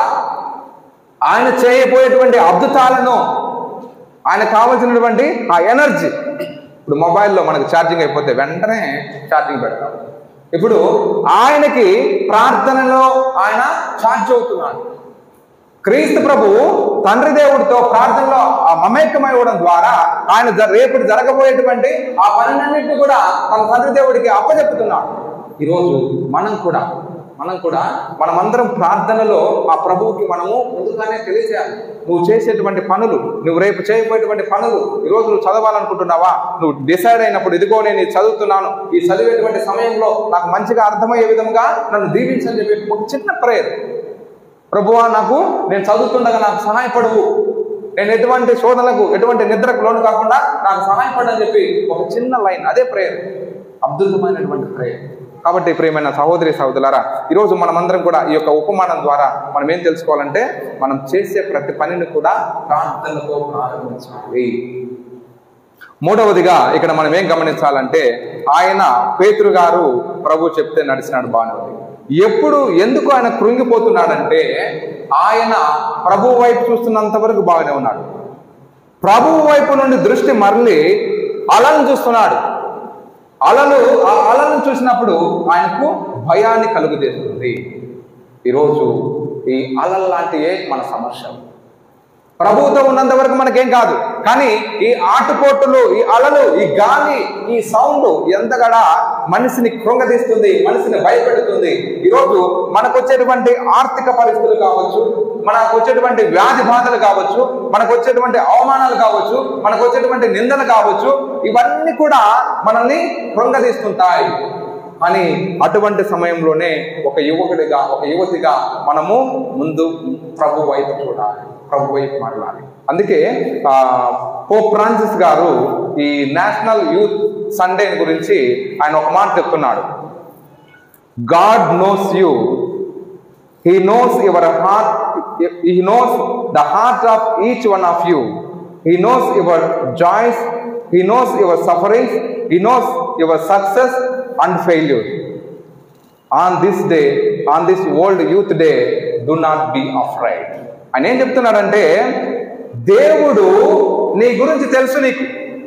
ఆయన చేయబోయేటువంటి అద్భుతాలను ఆయన కావలసినటువంటి ఆ ఎనర్జీ ఇప్పుడు మొబైల్లో మనకు ఛార్జింగ్ అయిపోతే వెంటనే ఛార్జింగ్ పెడతాం ఇప్పుడు ఆయనకి ప్రార్థనలో ఆయన ఛార్జ్ అవుతున్నాడు క్రీస్తు ప్రభు తండ్రి దేవుడితో ప్రార్థనలో ఆ మమేకమై ఇవ్వడం ద్వారా ఆయన జ- రేపటి జరగబోయేటువంటి ఆ పనులన్నింటినీ కూడా తన తండ్రి దేవుడికి అప్పచెప్పుతున్నాడు ఈరోజు మనం కూడా మనం కూడా మనమందరం ప్రార్థనలో ఆ ప్రభువుకి మనము ముందుగానే తెలియజేయాలి నువ్వు చేసేటువంటి పనులు నువ్వు రేపు చేయబోయేటువంటి పనులు ఈరోజు నువ్వు చదవాలనుకుంటున్నావా నువ్వు డిసైడ్ అయినప్పుడు ఇదిగో నేను ఇది చదువుతున్నాను ఈ చదివేటువంటి సమయంలో నాకు మంచిగా అర్థమయ్యే విధంగా నన్ను దీవించని చెప్పి ఒక చిన్న ప్రేయర్ ప్రభువా నాకు నేను చదువుతుండగా నాకు సహాయపడవు నేను ఎటువంటి శోధనలకు ఎటువంటి నిద్రకు లోను కాకుండా నాకు సహాయపడని చెప్పి ఒక చిన్న లైన్ అదే ప్రేయర్ అద్భుతమైనటువంటి ప్రేయర్ కాబట్టి ప్రియమైన సహోదరి సహోదరులారా ఈరోజు మనమందరం కూడా ఈ యొక్క ఉపమానం ద్వారా మనం ఏం తెలుసుకోవాలంటే మనం చేసే ప్రతి పనిని కూడా ప్రార్థనతో ప్రారంభించాలి మూడవదిగా ఇక్కడ మనం ఏం గమనించాలంటే ఆయన పేతురు గారు ప్రభు చెప్తే నడిచినాడు బాగుంది ఎప్పుడు ఎందుకు ఆయన కృంగిపోతున్నాడంటే ఆయన ప్రభు వైపు చూస్తున్నంత వరకు బాగానే ఉన్నాడు ప్రభువు వైపు నుండి దృష్టి మరలి అలను చూస్తున్నాడు అలలు ఆ అలను చూసినప్పుడు ఆయనకు భయాన్ని కలుగజేస్తుంది ఈరోజు ఈ అలలు లాంటివే మన సమస్యలు ప్రభువుతో ఉన్నంత వరకు మనకేం కాదు కానీ ఈ ఆటుపోటులు ఈ అలలు ఈ గాలి ఈ సౌండ్ ఎంతగడా మనిషిని కృంగదీస్తుంది మనిషిని భయపెడుతుంది ఈరోజు మనకు వచ్చేటువంటి ఆర్థిక పరిస్థితులు కావచ్చు మనకు వచ్చేటువంటి వ్యాధి బాధలు కావచ్చు మనకు వచ్చేటువంటి అవమానాలు కావచ్చు మనకు వచ్చేటువంటి నిందలు కావచ్చు ఇవన్నీ కూడా మనల్ని కృంగదీస్తుంటాయి అని అటువంటి సమయంలోనే ఒక యువకుడిగా ఒక యువతిగా మనము ముందు ప్రభు వైపు చూడాలి ప్రభు వైపు మాట్లాడాలి అందుకే ఆ, పోప్ ఫ్రాన్సిస్ గారు ఈ నేషనల్ యూత్ సండే గురించి ఆయన ఒక మాట చెప్తున్నాడు god knows you he knows your heart he knows the heart of each one of you he knows your joys he knows your sufferings he knows your success and failure on this day on this world youth day do not be afraid ఆయన ఏం చెప్తున్నాడంటే దేవుడు నీ గురించి తెలుసు నీకు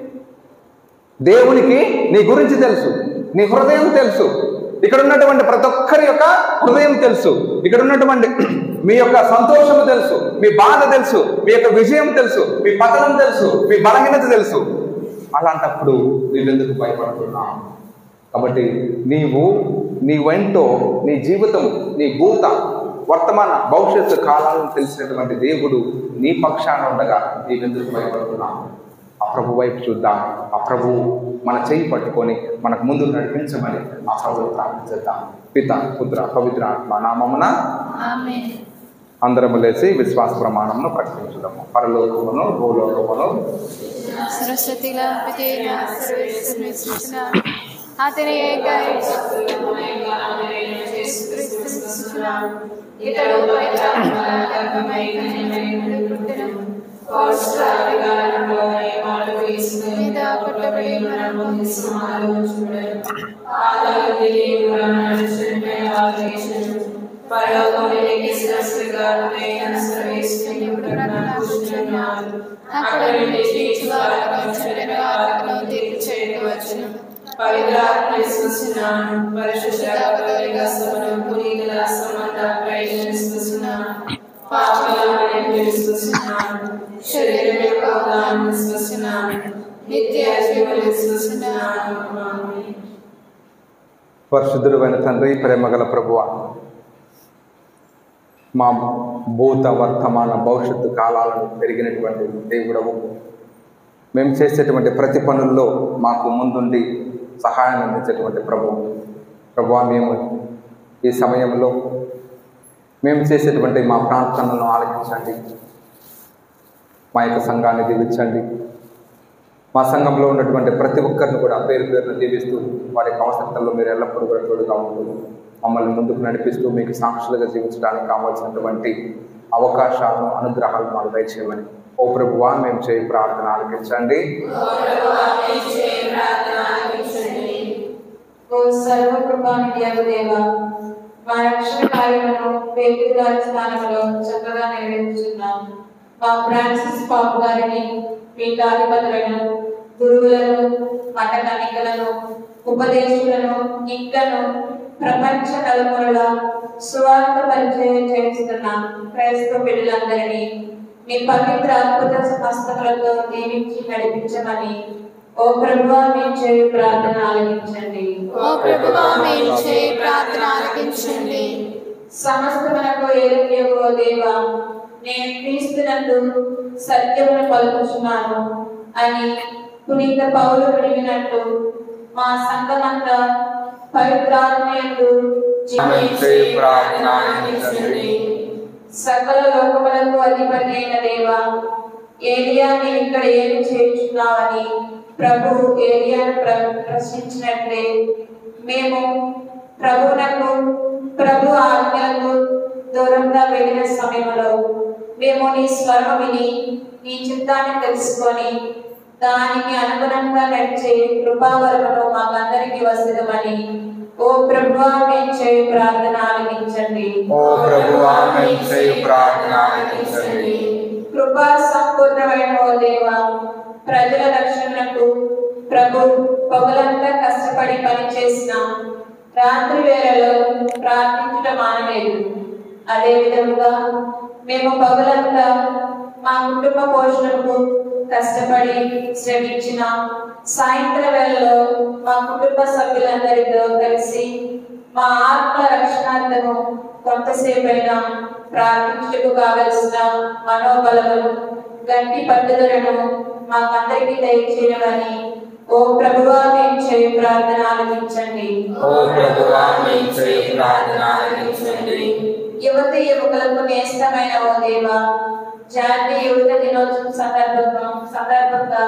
దేవునికి నీ గురించి తెలుసు నీ హృదయం తెలుసు ఇక్కడ ఉన్నటువంటి ప్రతి ఒక్కరి యొక్క హృదయం తెలుసు ఇక్కడ ఉన్నటువంటి మీ యొక్క సంతోషము తెలుసు మీ బాధ తెలుసు మీ యొక్క విజయం తెలుసు మీ పతనం తెలుసు మీ బలహీనత తెలుసు అలాంటప్పుడు నీవెందుకు భయపడుతున్నావు కాబట్టి నీవు నీ వెంటో నీ జీవితం నీ భూత వర్తమాన భవిష్యత్తు కాలాలను తెలిసినటువంటి దేవుడు నీ పక్షాన ఉండగా నీవెందుకు భయపడుతున్నావు ఆ ప్రభు వైపు చూద్దాం ఆ ప్రభు మన చేయి పట్టుకొని మనకు ముందు నడిపించమని ఆ ప్రభు ప్రార్థిద్దాం పిత పుత్ర పవిత్ర ఆత్మ నామమున ఆమేన్ అందరము లేచి విశ్వాస ప్రమాణమును ప్రకటించుదాము పరలోకమును భూలోకమును सरस्वतीला पितेना सर्वेश्वरने सूचना ఆతనే ఏక सूचना ఇతడు పవిత్రాత్మకమై పుట్టడం మీద పట్టబడి మనం పొందిస్తున్నాము అక్కడ నుండి జీవించువారు చెడ్డను ఆత్మను తీర్పు చేయవచ్చును పవిత్రాత్మ విశ్వసిస్తున్నాను పరిశుద్ధ కదలిక సమను పునీతుల సంబంధ ప్రయత్నిస్తున్నాను పాపలను విశ్వసిస్తున్నాను శరీరం యొక్క ఉదాహరణ విశ్వసిస్తున్నాను నిత్య జీవన విశ్వసిస్తున్నాను ఆమేన్. పరిశుద్ధుడు అయిన తండ్రి ప్రేమగల ప్రభువ మా భూత వర్తమాన భవిష్యత్తు కాలాలను పెరిగినటువంటి దేవుడవు మేము చేసేటువంటి ప్రతి పనుల్లో మాకు ముందుండి సహాయాన్ని అందించేటువంటి ప్రభు ప్రభు మేము ఈ సమయంలో మేము చేసేటువంటి మా ప్రార్థనలను ఆలకించండి మా యొక్క సంఘాన్ని దీవించండి మా సంఘంలో ఉన్నటువంటి ప్రతి ఒక్కరిని కూడా పేరు పేరును దీవిస్తూ వారి యొక్క అవసరతల్లో మీరు ఎల్లప్పుడూ కూడా తోడుగా ఉంటూ మమ్మల్ని ముందుకు నడిపిస్తూ మీకు సాక్షులుగా జీవించడానికి కావాల్సినటువంటి అవకాశాలను అనుగ్రహాలను మాకు దయచేయమని ఓ ప్రభువా మేము చేయి ప్రార్థన ఆలకించండి ఓ సర్వకృపానికి దేవ మా రక్షణ కార్యములను పేరు స్థానంలో చక్కగా నెరవేర్చున్నాం మా ఫ్రాన్సిస్ పాపు గారిని పీఠాధిపతులను గురువులను మఠ కన్నికలను ఉపదేశులను ఇంకను ప్రపంచ నలుమూలల సువార్త పరిచయం చేస్తున్న క్రైస్తవ బిడ్డలందరినీ మీ పవిత్ర అద్భుత హస్తములతో దీవించి నడిపించమని ఓ ప్రభువా మేము చేయు ప్రార్థన ఆలకించండి ఓ ప్రభువా మేము చేయి ప్రార్థన ఆలకించండి సమస్తమునకు ఏదైనా దేవా నేను క్రీస్తునందు సత్యమును పలుకుచున్నాను అని పునీత పౌలు విడిగినట్టు మా సంఘమంతా పవిత్రాత్మయందు జీవించే ప్రార్థన ఆలకించండి. సకల లోకములకు అధిపతి అయిన దేవా ఏలియా నీవు ఇక్కడ ఏమి చేస్తున్నావని ప్రభు ఏలియాను ప్ర- ప్రశ్నించినట్లే మేము ప్రభువునకు ప్రభు ఆజ్ఞలకు దూరంగా వెళ్ళిన సమయంలో మేము నీ స్వరం విని నీ చిత్తాన్ని తెలుసుకొని దానికి అనుగుణంగా నడిచే కృపావరమును మాకందరికి వసదమని ఓ ప్రభువా మేము చేయు ప్రార్థన ఆలకించండి ఓ ప్రభువా మేము చేయి ప్రార్థన ఆలకించండి కృపా సంపూర్ణమైన ఓ దేవా ప్రజల రక్షణకు ప్రభు పగలంతా కష్టపడి పనిచేసిన రాత్రి వేళలో ప్రార్థించడం మానలేదు అదే విధముగా మేము పగలంతా మా కుటుంబ పోషణకు కష్టపడి శ్రమించిన సాయంత్రం వేళలో మా కుటుంబ సభ్యులందరితో కలిసి మా ఆత్మ రక్షణార్థము కొంతసేపైనా ప్రార్థించుటకు కావలసిన మనోబలము గట్టి పట్టుదలను మాకందరికీ దయచేయమని ఓ ప్రభువా మేము చేయ ప్రార్థన ఆలకించండి ఓ ప్రభువా మేము చేయి ప్రార్థన ఆలకించండి యువతి యువకులకు నేస్తమైన ఓ దేవా జాతీయ యువత దినోత్సవం సందర్భంగా సందర్భంగా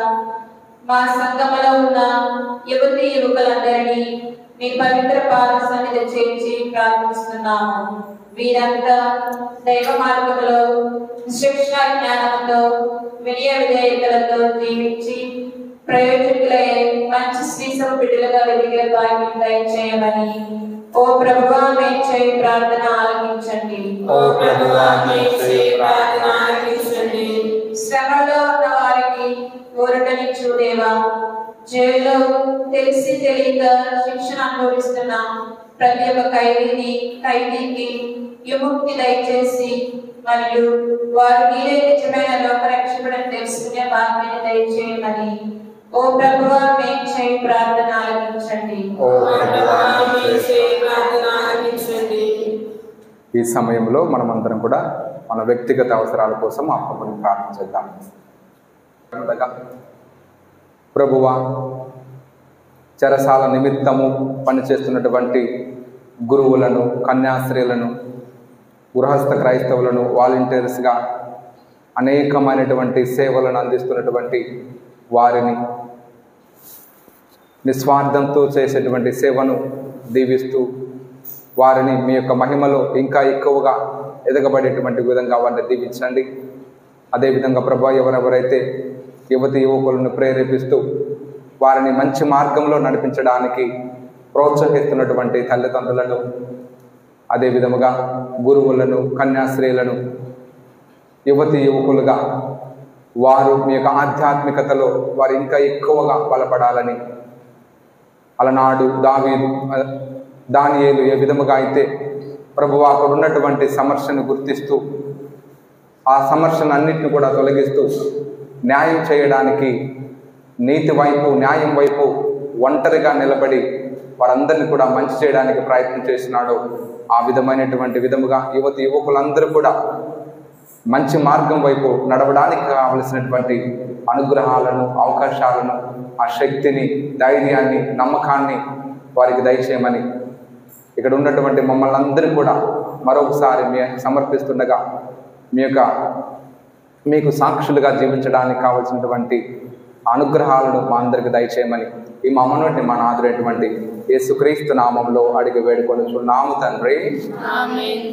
మా సంఘములో ఉన్న యువతి యువకులందరినీ మీ పవిత్ర పాద సన్నిధి చేర్చి ప్రార్థిస్తున్నాము వీరంతా దైవ మార్గంలో శిక్షణ జ్ఞానంతో వినయ విధేయతలతో జీవించి ప్రయోజకులై మంచి శ్రీసభ బిడ్డలుగా వెలిగే భాగ్యం దయచేయమని ఓ ప్రభువా మేము చేయి ప్రార్థన ఆలకించండి ఓ ప్రభువా మేము చేయి ప్రార్థన ఆలకించండి శ్రమలో ఉన్న వారికి ఊరటనిచ్చు దేవా జైల్లో తెలిసి తెలియక శిక్షణ అనుభవిస్తున్న ప్రతి ఒక్క ఖైదీని ఖైదీకి విముక్తి దయచేసి మరియు వారు మీరే నిజమైన లోకరక్షకుడని తెలుసుకునే భాగ్యాన్ని దయచేయమని ఓ ప్రభువా మేము చేయి ప్రార్థన ఆలకించండి ఓ ప్రభువా మేము చేయి ప్రార్థన ఆలకించండి ఈ సమయంలో మనమందరం కూడా మన వ్యక్తిగత అవసరాల కోసం ఆ ప్రభుని ప్రార్థన చేద్దాం ముందుగా, ప్రభువా చెరసాల నిమిత్తము పనిచేస్తున్నటువంటి గురువులను కన్యాస్త్రీలను గృహస్థ క్రైస్తవులను వాలంటీర్స్గా అనేకమైనటువంటి సేవలను అందిస్తున్నటువంటి వారిని నిస్వార్థంతో చేసేటువంటి సేవను దీవిస్తూ వారిని మీ యొక్క మహిమలో ఇంకా ఎక్కువగా ఎదగబడేటువంటి విధంగా వారిని దీవించండి అదేవిధంగా ప్రభా ఎవరెవరైతే యువతి యువకులను ప్రేరేపిస్తూ వారిని మంచి మార్గంలో నడిపించడానికి ప్రోత్సహిస్తున్నటువంటి తల్లిదండ్రులను అదే విధముగా గురువులను కన్యాశ్రీలను యువతి యువకులుగా వారు మీ యొక్క ఆధ్యాత్మికతలో వారు ఇంకా ఎక్కువగా బలపడాలని అలనాడు దావీదు దానియేలు ఏ విధముగా అయితే ప్రభువు అక్కడ ఉన్నటువంటి సమస్యను గుర్తిస్తూ ఆ సమస్యను అన్నింటిని కూడా తొలగిస్తూ న్యాయం చేయడానికి నీతి వైపు న్యాయం వైపు ఒంటరిగా నిలబడి వారందరినీ కూడా మంచి చేయడానికి ప్రయత్నం చేసినాడు ఆ విధమైనటువంటి విధముగా యువతి యువకులందరూ కూడా మంచి మార్గం వైపు నడవడానికి కావలసినటువంటి అనుగ్రహాలను అవకాశాలను ఆ శక్తిని ధైర్యాన్ని నమ్మకాన్ని వారికి దయచేయమని ఇక్కడ ఉన్నటువంటి మమ్మల్ని అందరూ కూడా మరొకసారి మీ సమర్పిస్తుండగా మీ యొక్క మీకు సాక్షులుగా జీవించడానికి కావలసినటువంటి అనుగ్రహాలను మా అందరికి దయచేయమని ఈ మా మనవంటి మా నాదురైనటువంటి యేసుక్రీస్తు నామంలో అడిగి వేడుకొనుచున్నాము తండ్రి ఆమేన్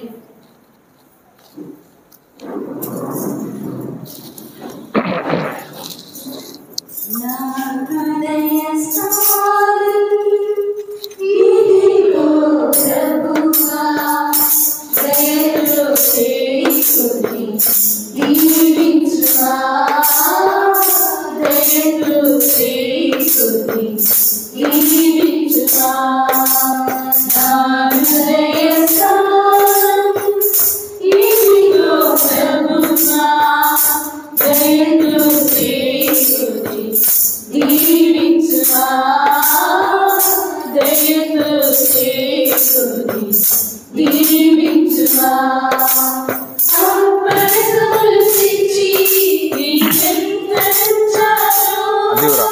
అదివరా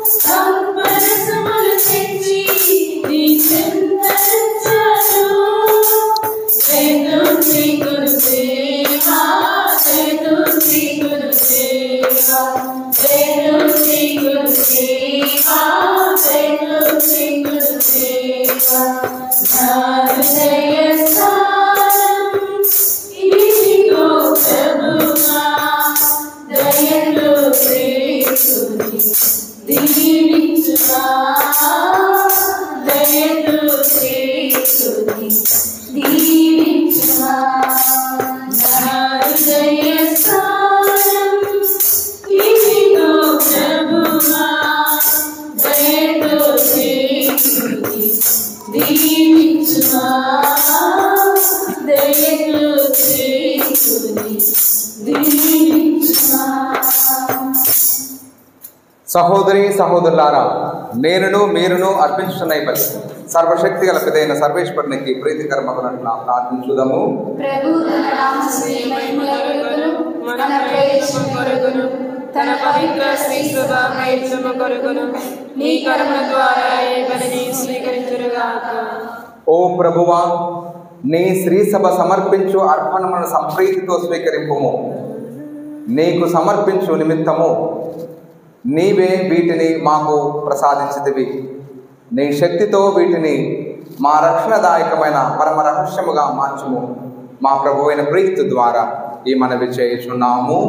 సహోదరి సహోదరులారా నేనును మీరును అర్పించుతున్న ఈ బలి సర్వశక్తి గల పెదైన సర్వేశ్వరునికి ప్రీతికరమగునట్ల ప్రార్థించుదాము ప్రభు తన నామమునే మహిమల కొరకును, మన ప్రయోజనం కొరకును, తన పవిత్ర శ్రీకృత ప్రయత్నము కొరకును నీ కర్మ ద్వారా ఈ బలిని స్వీకరించురుగాక ఓ ప్రభువా నీ శ్రీ సభ సమర్పించు అర్పణములను సంప్రీతితో స్వీకరింపుము నీకు సమర్పించు నిమిత్తము నీవే వీటిని మాకు ప్రసాదించితివి నీ శక్తితో వీటిని మా రక్షణదాయకమైన పరమ రహస్యముగా మార్చుము మా ప్రభు అయిన ప్రీతి ద్వారా ఈ మనవి చేయుచున్నాము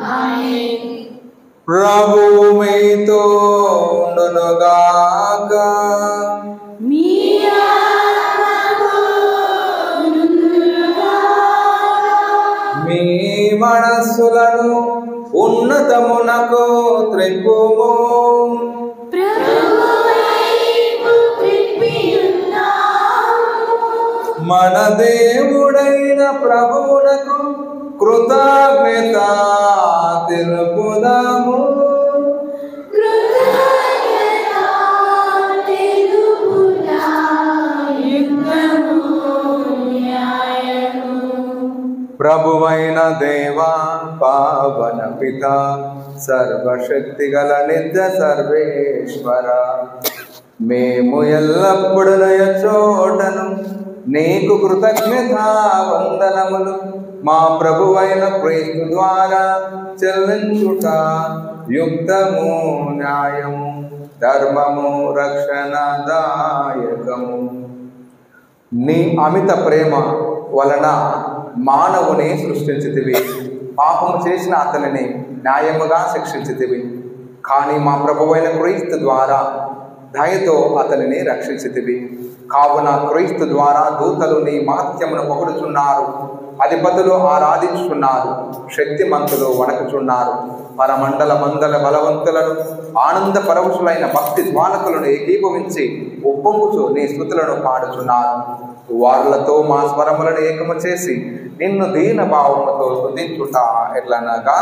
ప్రభు మీతో ఉండునుగాక మీ మనస్సులను ఉన్నతమునకు త్రిప్పుము మన దేవుడైన ప్రభువునకు కృతజ్ఞత తెలుపుదాము ప్రభువైన దేవా పావన పిత సర్వశక్తి గల నిత్య సర్వేశ్వర మేము ఎల్లప్పుడూ చోటను నీకు కృతజ్ఞత వందనములు మా ప్రభువైన క్రీస్తు ద్వారా చెల్లించుట యుక్తము న్యాయము ధర్మము రక్షణదాయకము నీ అమిత ప్రేమ వలన మానవుని సృష్టించితివి పాపము చేసిన అతనిని న్యాయముగా శిక్షించితివి కానీ మా ప్రభువైన క్రీస్తు ద్వారా దయతో అతనిని రక్షించితివి కావున క్రీస్తు ద్వారా దూతలు నీ మహత్యమును పొగుడుచున్నారు అధిపతులు ఆరాధించుచున్నారు శక్తిమంతులు వణకుచున్నారు పరమండల మందల బలవంతులను ఆనంద పరవశులైన భక్తి జ్వాలకులను ఏకీభవించి ఉప్పొంగుచు నీ స్థుతులను పాడుచున్నారు వారులతో మా స్వరములను ఏకము చేసి నిన్ను దీన భావముతో స్తుతించుట ఎట్లనగా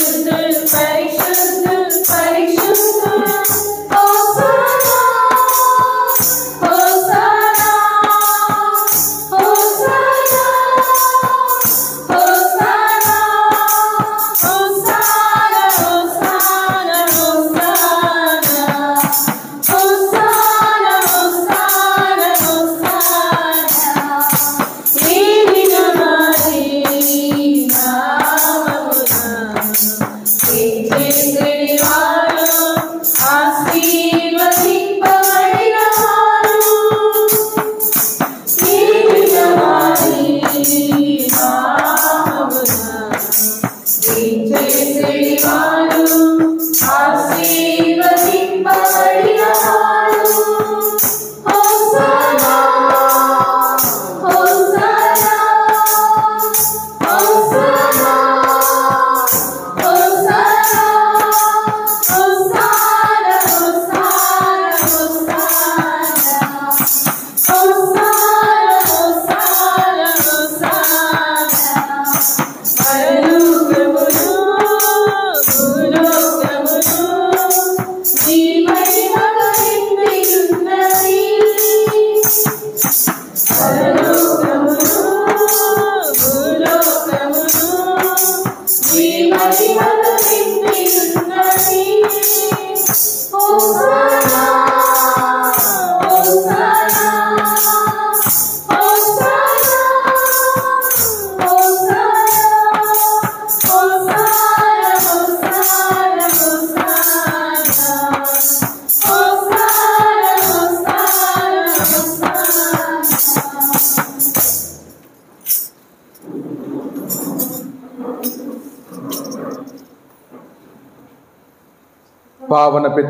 పావన పిత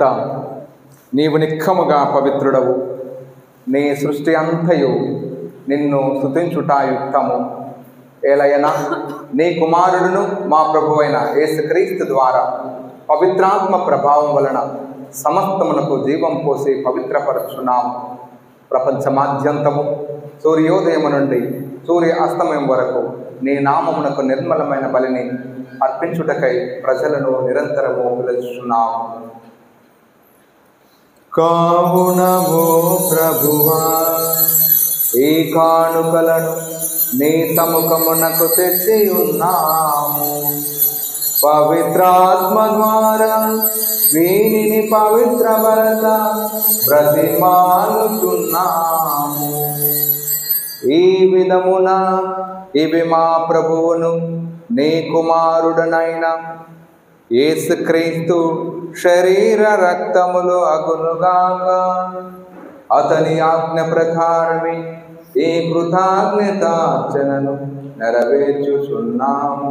నీవు నిక్కముగా పవిత్రుడవు నీ సృష్టి అంతయు నిన్ను స్తుతించుట యుక్తము ఏలయన నీ కుమారుడును మా ప్రభువైన యేసుక్రీస్తు ద్వారా పవిత్రాత్మ ప్రభావం వలన సమస్తమునకు జీవం పోసి పవిత్రపరచున్నాము ప్రపంచమాద్యంతము సూర్యోదయము నుండి సూర్య అస్తమయం వరకు నీ నామమునకు నిర్మలమైన బలిని అర్పించుటకై ప్రజలను నిరంతరము పిలుచున్నాము కావునవో ప్రభువా ఈ కానుకలను నీ సముఖమునకు తెచ్చి ఉన్నాము పవిత్రాత్మ ద్వారా వీనిని పవిత్రపరచ బ్రతిమాలుతున్నాము ఈ విధమున ఇవి మా ప్రభువును నీ కుమారుడనైన యేసుక్రీస్తు శరీర రక్తములు అగునుగాక అతని ఆజ్ఞ ప్రకారమే ఈ కృతజ్ఞతార్చనను నెరవేర్చుచున్నాము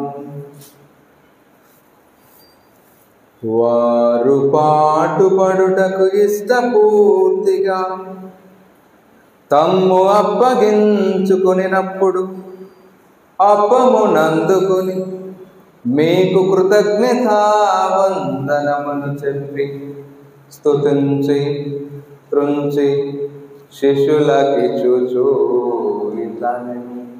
వారు పాటుపడుటకు ఇష్టపూర్తిగా తమ్ము అప్పగించుకునినప్పుడు అప్పమునందుకుని మీకు కృతజ్ఞత వందనమును చెప్పి స్తుతించి త్రుంచి శిష్యులకి చూచూ ఇట్లానే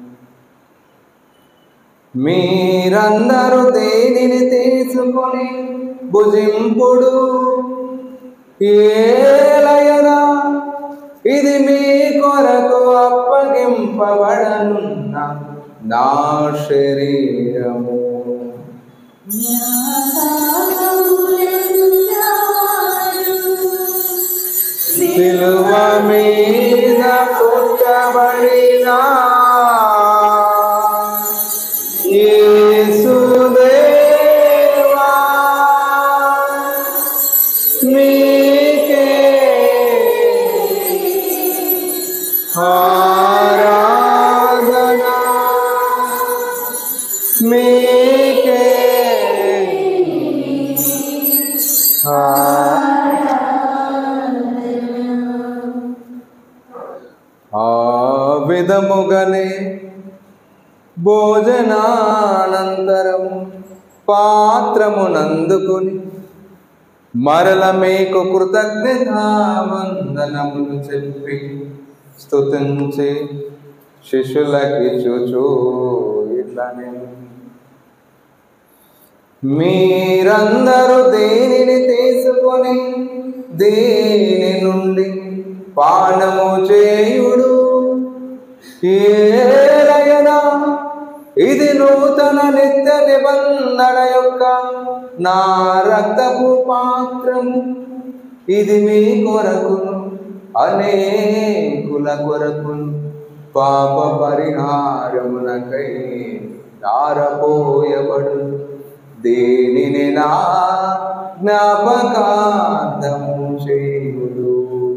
మీరందరూ దేనిని తీసుకొని భుజింపుడు ఏలయనా ఇది మీ కొరకు అప్పగింపబడనున్న నా శరీరము సిలువ మీద పుట్టబడిన యేసుదేవా మీకే ఆరాధన మీకే ఆ విధముగనే భోజనానంతరము పాత్రమునందుకుని మరల మీకు కృతజ్ఞత వందనములు చెప్పి స్తుతించి శిష్యులకి చూచూ ఇట్లనే మీరందరూ దేనిని తీసుకొని దీని నుండి పానము చేయుడు ఏలయనా ఇది నూతన నిత్య నిబంధన యొక్క నా రక్తపు పాత్రము ఇది మీ కొరకును అనేకుల కొరకును పాప పరిహారమునకై దారపోయబడు దేనిని నా జ్ఞాపకార్థము చేయుడు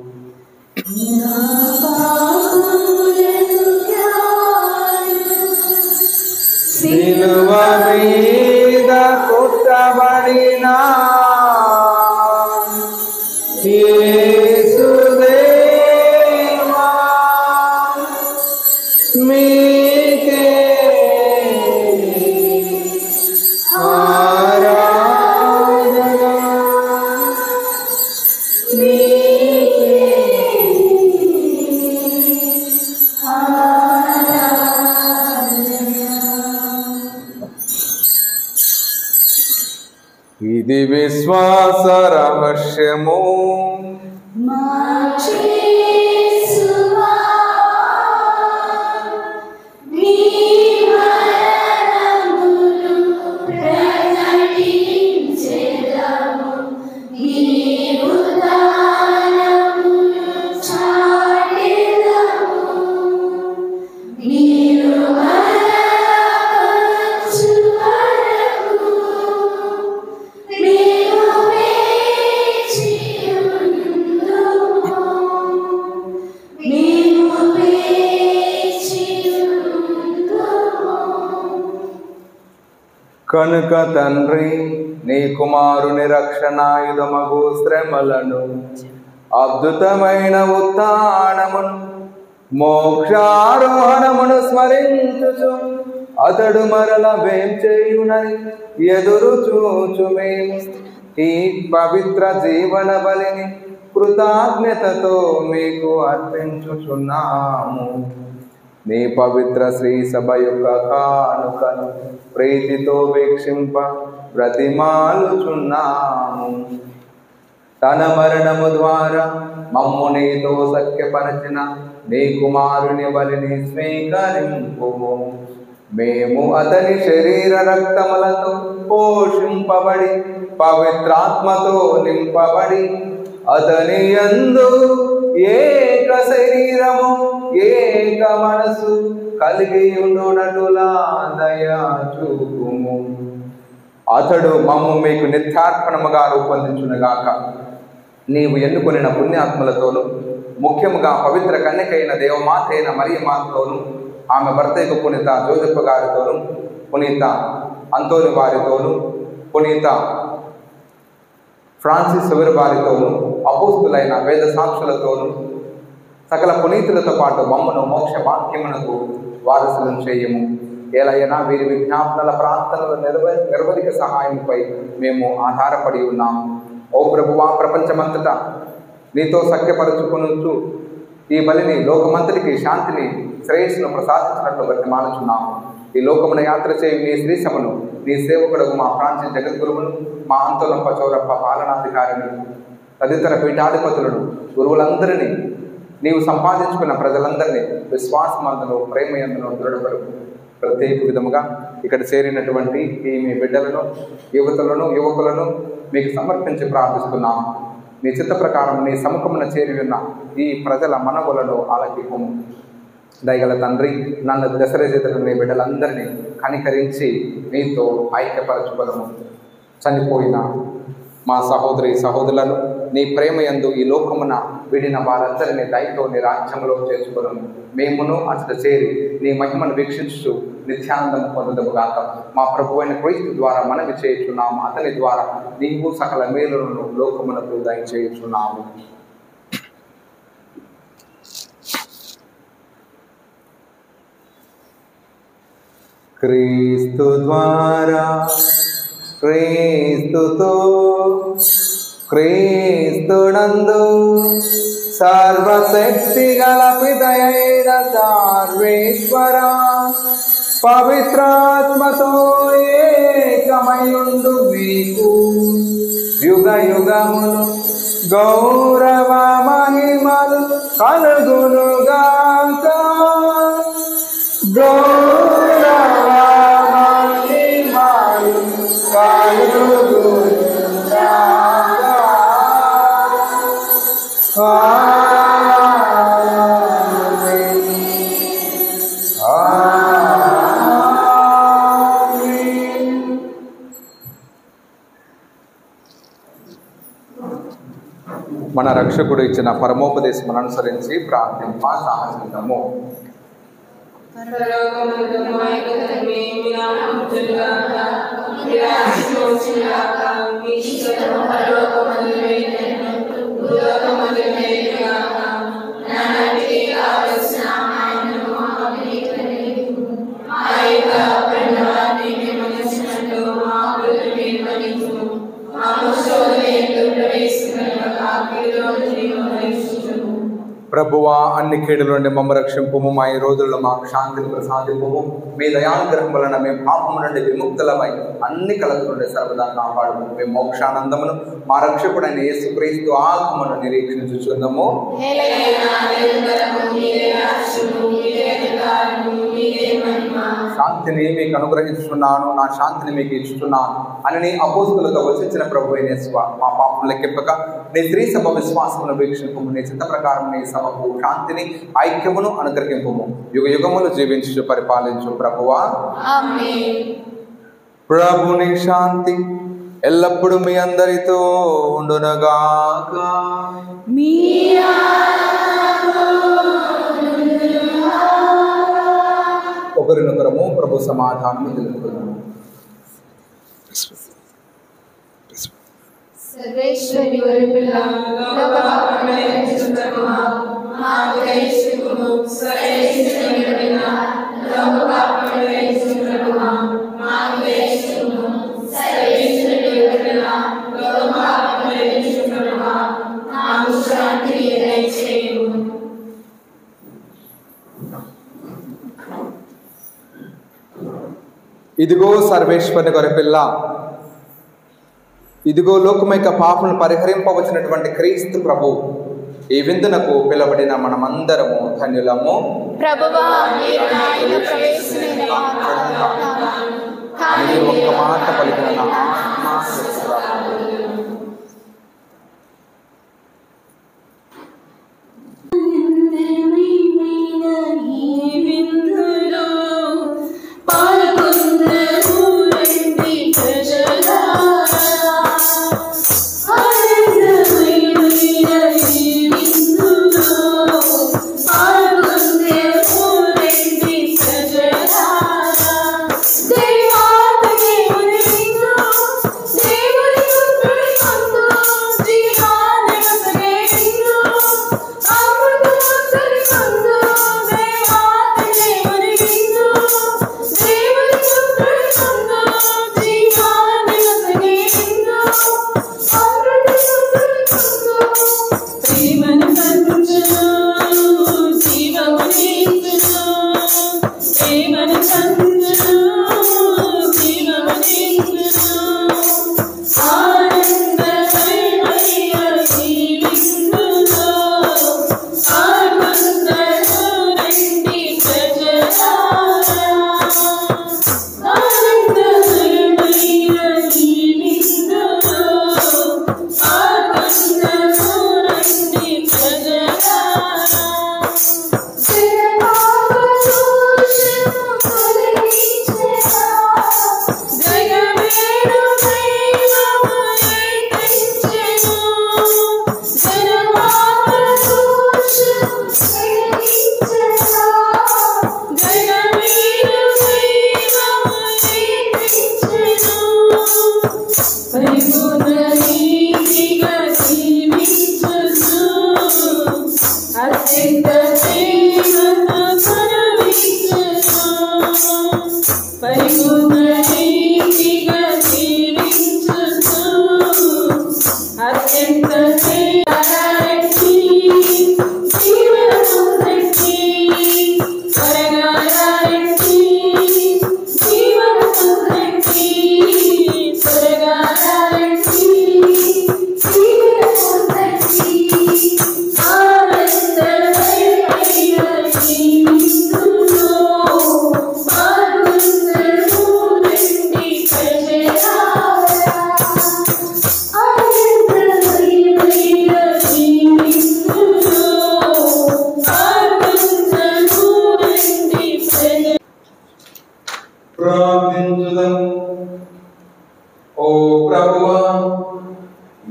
సిలువ మీద కొట్టబడిన యేసుదేవా మీకే ఆరాధన ఇది విశ్వాస రహస్యము కనుక తండ్రి నీ కుమారుని రక్షణాయుధమగు శ్రమలను అద్భుతమైన ఉత్థానమును మోక్షారోహణమును స్మరించుచు అతడు మరల వేం చేయునని ఎదురు చూచు మేము ఈ పవిత్ర జీవన బలిని కృతజ్ఞతతో మీకు అర్పించుచున్నాము నీ పవిత్ర శ్రీ సభ యొక్క కానుకను ప్రీతితో వీక్షింప బ్రతిమాలుచున్నాము తన మరణము ద్వారా మమ్ము నీతో సఖ్యపరచిన నీ కుమారుని బలిని స్వీకరింపు మేము అతని శరీర రక్తములతో పోషింపబడి పవిత్రాత్మతో నింపబడి అతని యందు ఏక శరీరము ఏక మనసు కలిగి ఉండునటులా దయా చూపుము అతడు మమ్ము మీకు నిత్యార్పణముగా రూపొందించునుగాక నీవు ఎన్నుకొనిన పుణ్యాత్మలతోనూ ముఖ్యముగా పవిత్ర కన్యకైన దేవమాత అయిన మరియమాతతోనూ ఆమె భర్తయ్యకు పునీత జోజప్ప గారితోనూ పునీత అంతోని వారితోనూ పునీత ఫ్రాన్సిస్ ఎవరి వారితోనూ అపోస్తులైన వేద సాక్షులతోనూ సకల పునీతులతో పాటు మమ్మను మోక్ష వాక్యమునకు వారసులను చేయము ఎలైనా వీరి విజ్ఞాపనల ప్రార్థనల నిర్వ నిర్వధిక సహాయంపై మేము ఆధారపడి ఉన్నాము ఓ ప్రభువా ప్రపంచమంతటా నీతో సఖ్యపరచుకొనుచు ఈ బలిని లోకమంతటికి శాంతిని శ్రేయస్సును ప్రసాదించినట్లు బతిమాలుచున్నాము ఈ లోకమున యాత్ర చేయి నీ శ్రీ సభను నీ సేవకుడు మా ప్రాంతీయ జగద్గురువును మా అంతులప్ప చౌరప్ప పాలనాధికారిని తదితర పీఠాధిపతులను గురువులందరినీ నీవు సంపాదించుకున్న ప్రజలందరినీ విశ్వాసమందును ప్రేమయందును దృఢపడు ప్రత్యేక విధముగా ఇక్కడ చేరినటువంటి ఈ మీ బిడ్డలను యువతులను యువకులను మీకు సమర్పించి ప్రార్థిస్తున్నాము నీ చిత్త ప్రకారం నీ సముఖమున చేరి ఉన్న ఈ ప్రజల మనవులను ఆలకిపము దయగల తండ్రి నన్ను దశరచేతను నీ బిడ్డలందరినీ కనికరించి నీతో ఐక్యపరచుకోదము చనిపోయిన మా సహోదరి సహోదరులను నీ ప్రేమ యందు ఈ లోకమున విడిన వారందరినీ దయతో నీ రాజ్యంలో చేసుకును మేమును అసలు చేరి నీ మహిమను వీక్షించు నిత్యానందం పొందదము గాక మా ప్రభు అయిన క్రీస్తు ద్వారా మనవి చేయుచున్నాము అతని ద్వారా నీవు సకల మేలులను లోకమునకు దయచేయుచున్నాము క్రీస్తు ద్వారా క్రీస్తుతో క్రీస్తునందు సర్వశక్తి గల పితయైన సర్వేశ్వర పవిత్రాత్మతో ఏకమయుండు మీకు యుగ యుగములు గౌరవ మహిమలు కలుగునుగాక గౌరవ మహిమలు కలుగునుగాక మన రక్షకుడు ఇచ్చిన పరమోపదేశం అనుసరించి ప్రార్థింప సాహసించము ప్రభువా అన్ని కీడుల నుండి మమ్మ రక్షింపుము మా ఈ రోజుల్లో మాకు శాంతిని ప్రసాదింపుము మీ దయానుగ్రహం వలన మేము పాపము నుండి విముక్తులమై అన్ని కలత నుండి సర్వదా కాపాడు మేము మోక్షానందమును మా రక్షకుడైన యేసుక్రీస్తు ఆత్మను నిరీక్షించుచున్నాము శాంతిని మీకు అనుగ్రహిస్తున్నాను నా శాంతిని మీకు ఇస్తున్నాను అని నీ అపోస్తులతో వచించిన ప్రభు అయిన స్వ మా పాపం లెక్కింపక నీ స్త్రీ సభ విశ్వాసమును వీక్షింపము నీ చిత్త ప్రకారం నీ సభకు శాంతిని ఐక్యమును అనుగ్రహింపము యుగ యుగములు జీవించు పరిపాలించు ప్రభువా ప్రభుని శాంతి ఎల్లప్పుడూ మీ అందరితో ఉండునగాక ఒకరినొకరము ప్రభు సమాధానం తెలుపుతున్నాము సర్వేశ్వరి వరుపిల్ల ఇదిగో సర్వేశ్వరుని గొరపిల్ల ఇదిగో లోకమైక పాపను పరిహరింపవచ్చినటువంటి క్రీస్తు ప్రభు ఈ విందునకు పిలవడిన మనమందరము ధన్యులము ప్రభువా మీరు నా ఇల్లు ప్రవేశమైన అని ఒక్క మాట పలికిన నా ఆత్మ సుఖరాము. దేవుని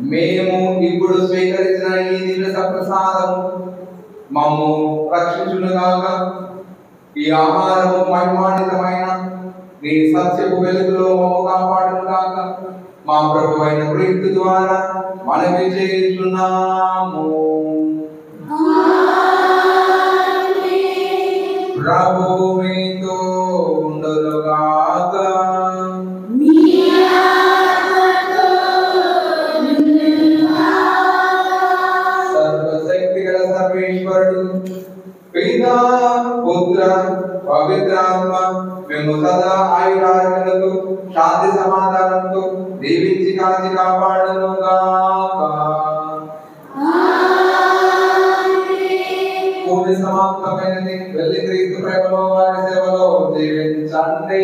మేము ఇప్పుడు స్వీకరించిన ఈ దివ్య సప్రసాదం మమ్ము రక్షించునుగాక ఈ ఆహారము మహిమానితమైన నీ సత్యపు వెలుగులో మమ్ము కాపాడునుగాక మా ప్రభు అయిన క్రీస్తు ద్వారా మనవి చేయుచున్నాము ప్రభు మీతో ఉండునుగాక సర్వశక్తి గల సర్వేశ్వరుడు పితా పుత్ర పవిత్రాత్మ మేము సదా ఆయురారోగ్యాలతో శాంతి సమాధానంతో దీవించి కాచి కాపాడును భూమి సమాప్తమైనది వెళ్ళి క్రీస్తు ప్రేమలో వారి సేవలో జీవించండి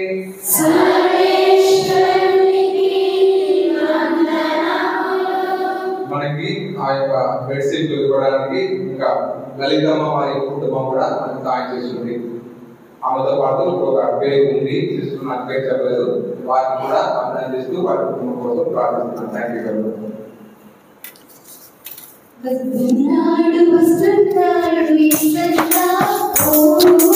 మనకి ఆ యొక్క బెడ్షీట్ ఇవ్వడానికి ఇంకా లలితమ్మ వారి కుటుంబం కూడా మనకి సాయం చేస్తుంది ఆమెతో పాటు ఒక పేరు ఉంది సిస్టర్ నాకు పేరు చెప్పలేదు వారిని కూడా అభినందిస్తూ వారి కుటుంబం కోసం ప్రార్థిస్తున్నాను థ్యాంక్ యూ వస్తున్నాడు వస్తున్నాడు ఇసల్లా ఓ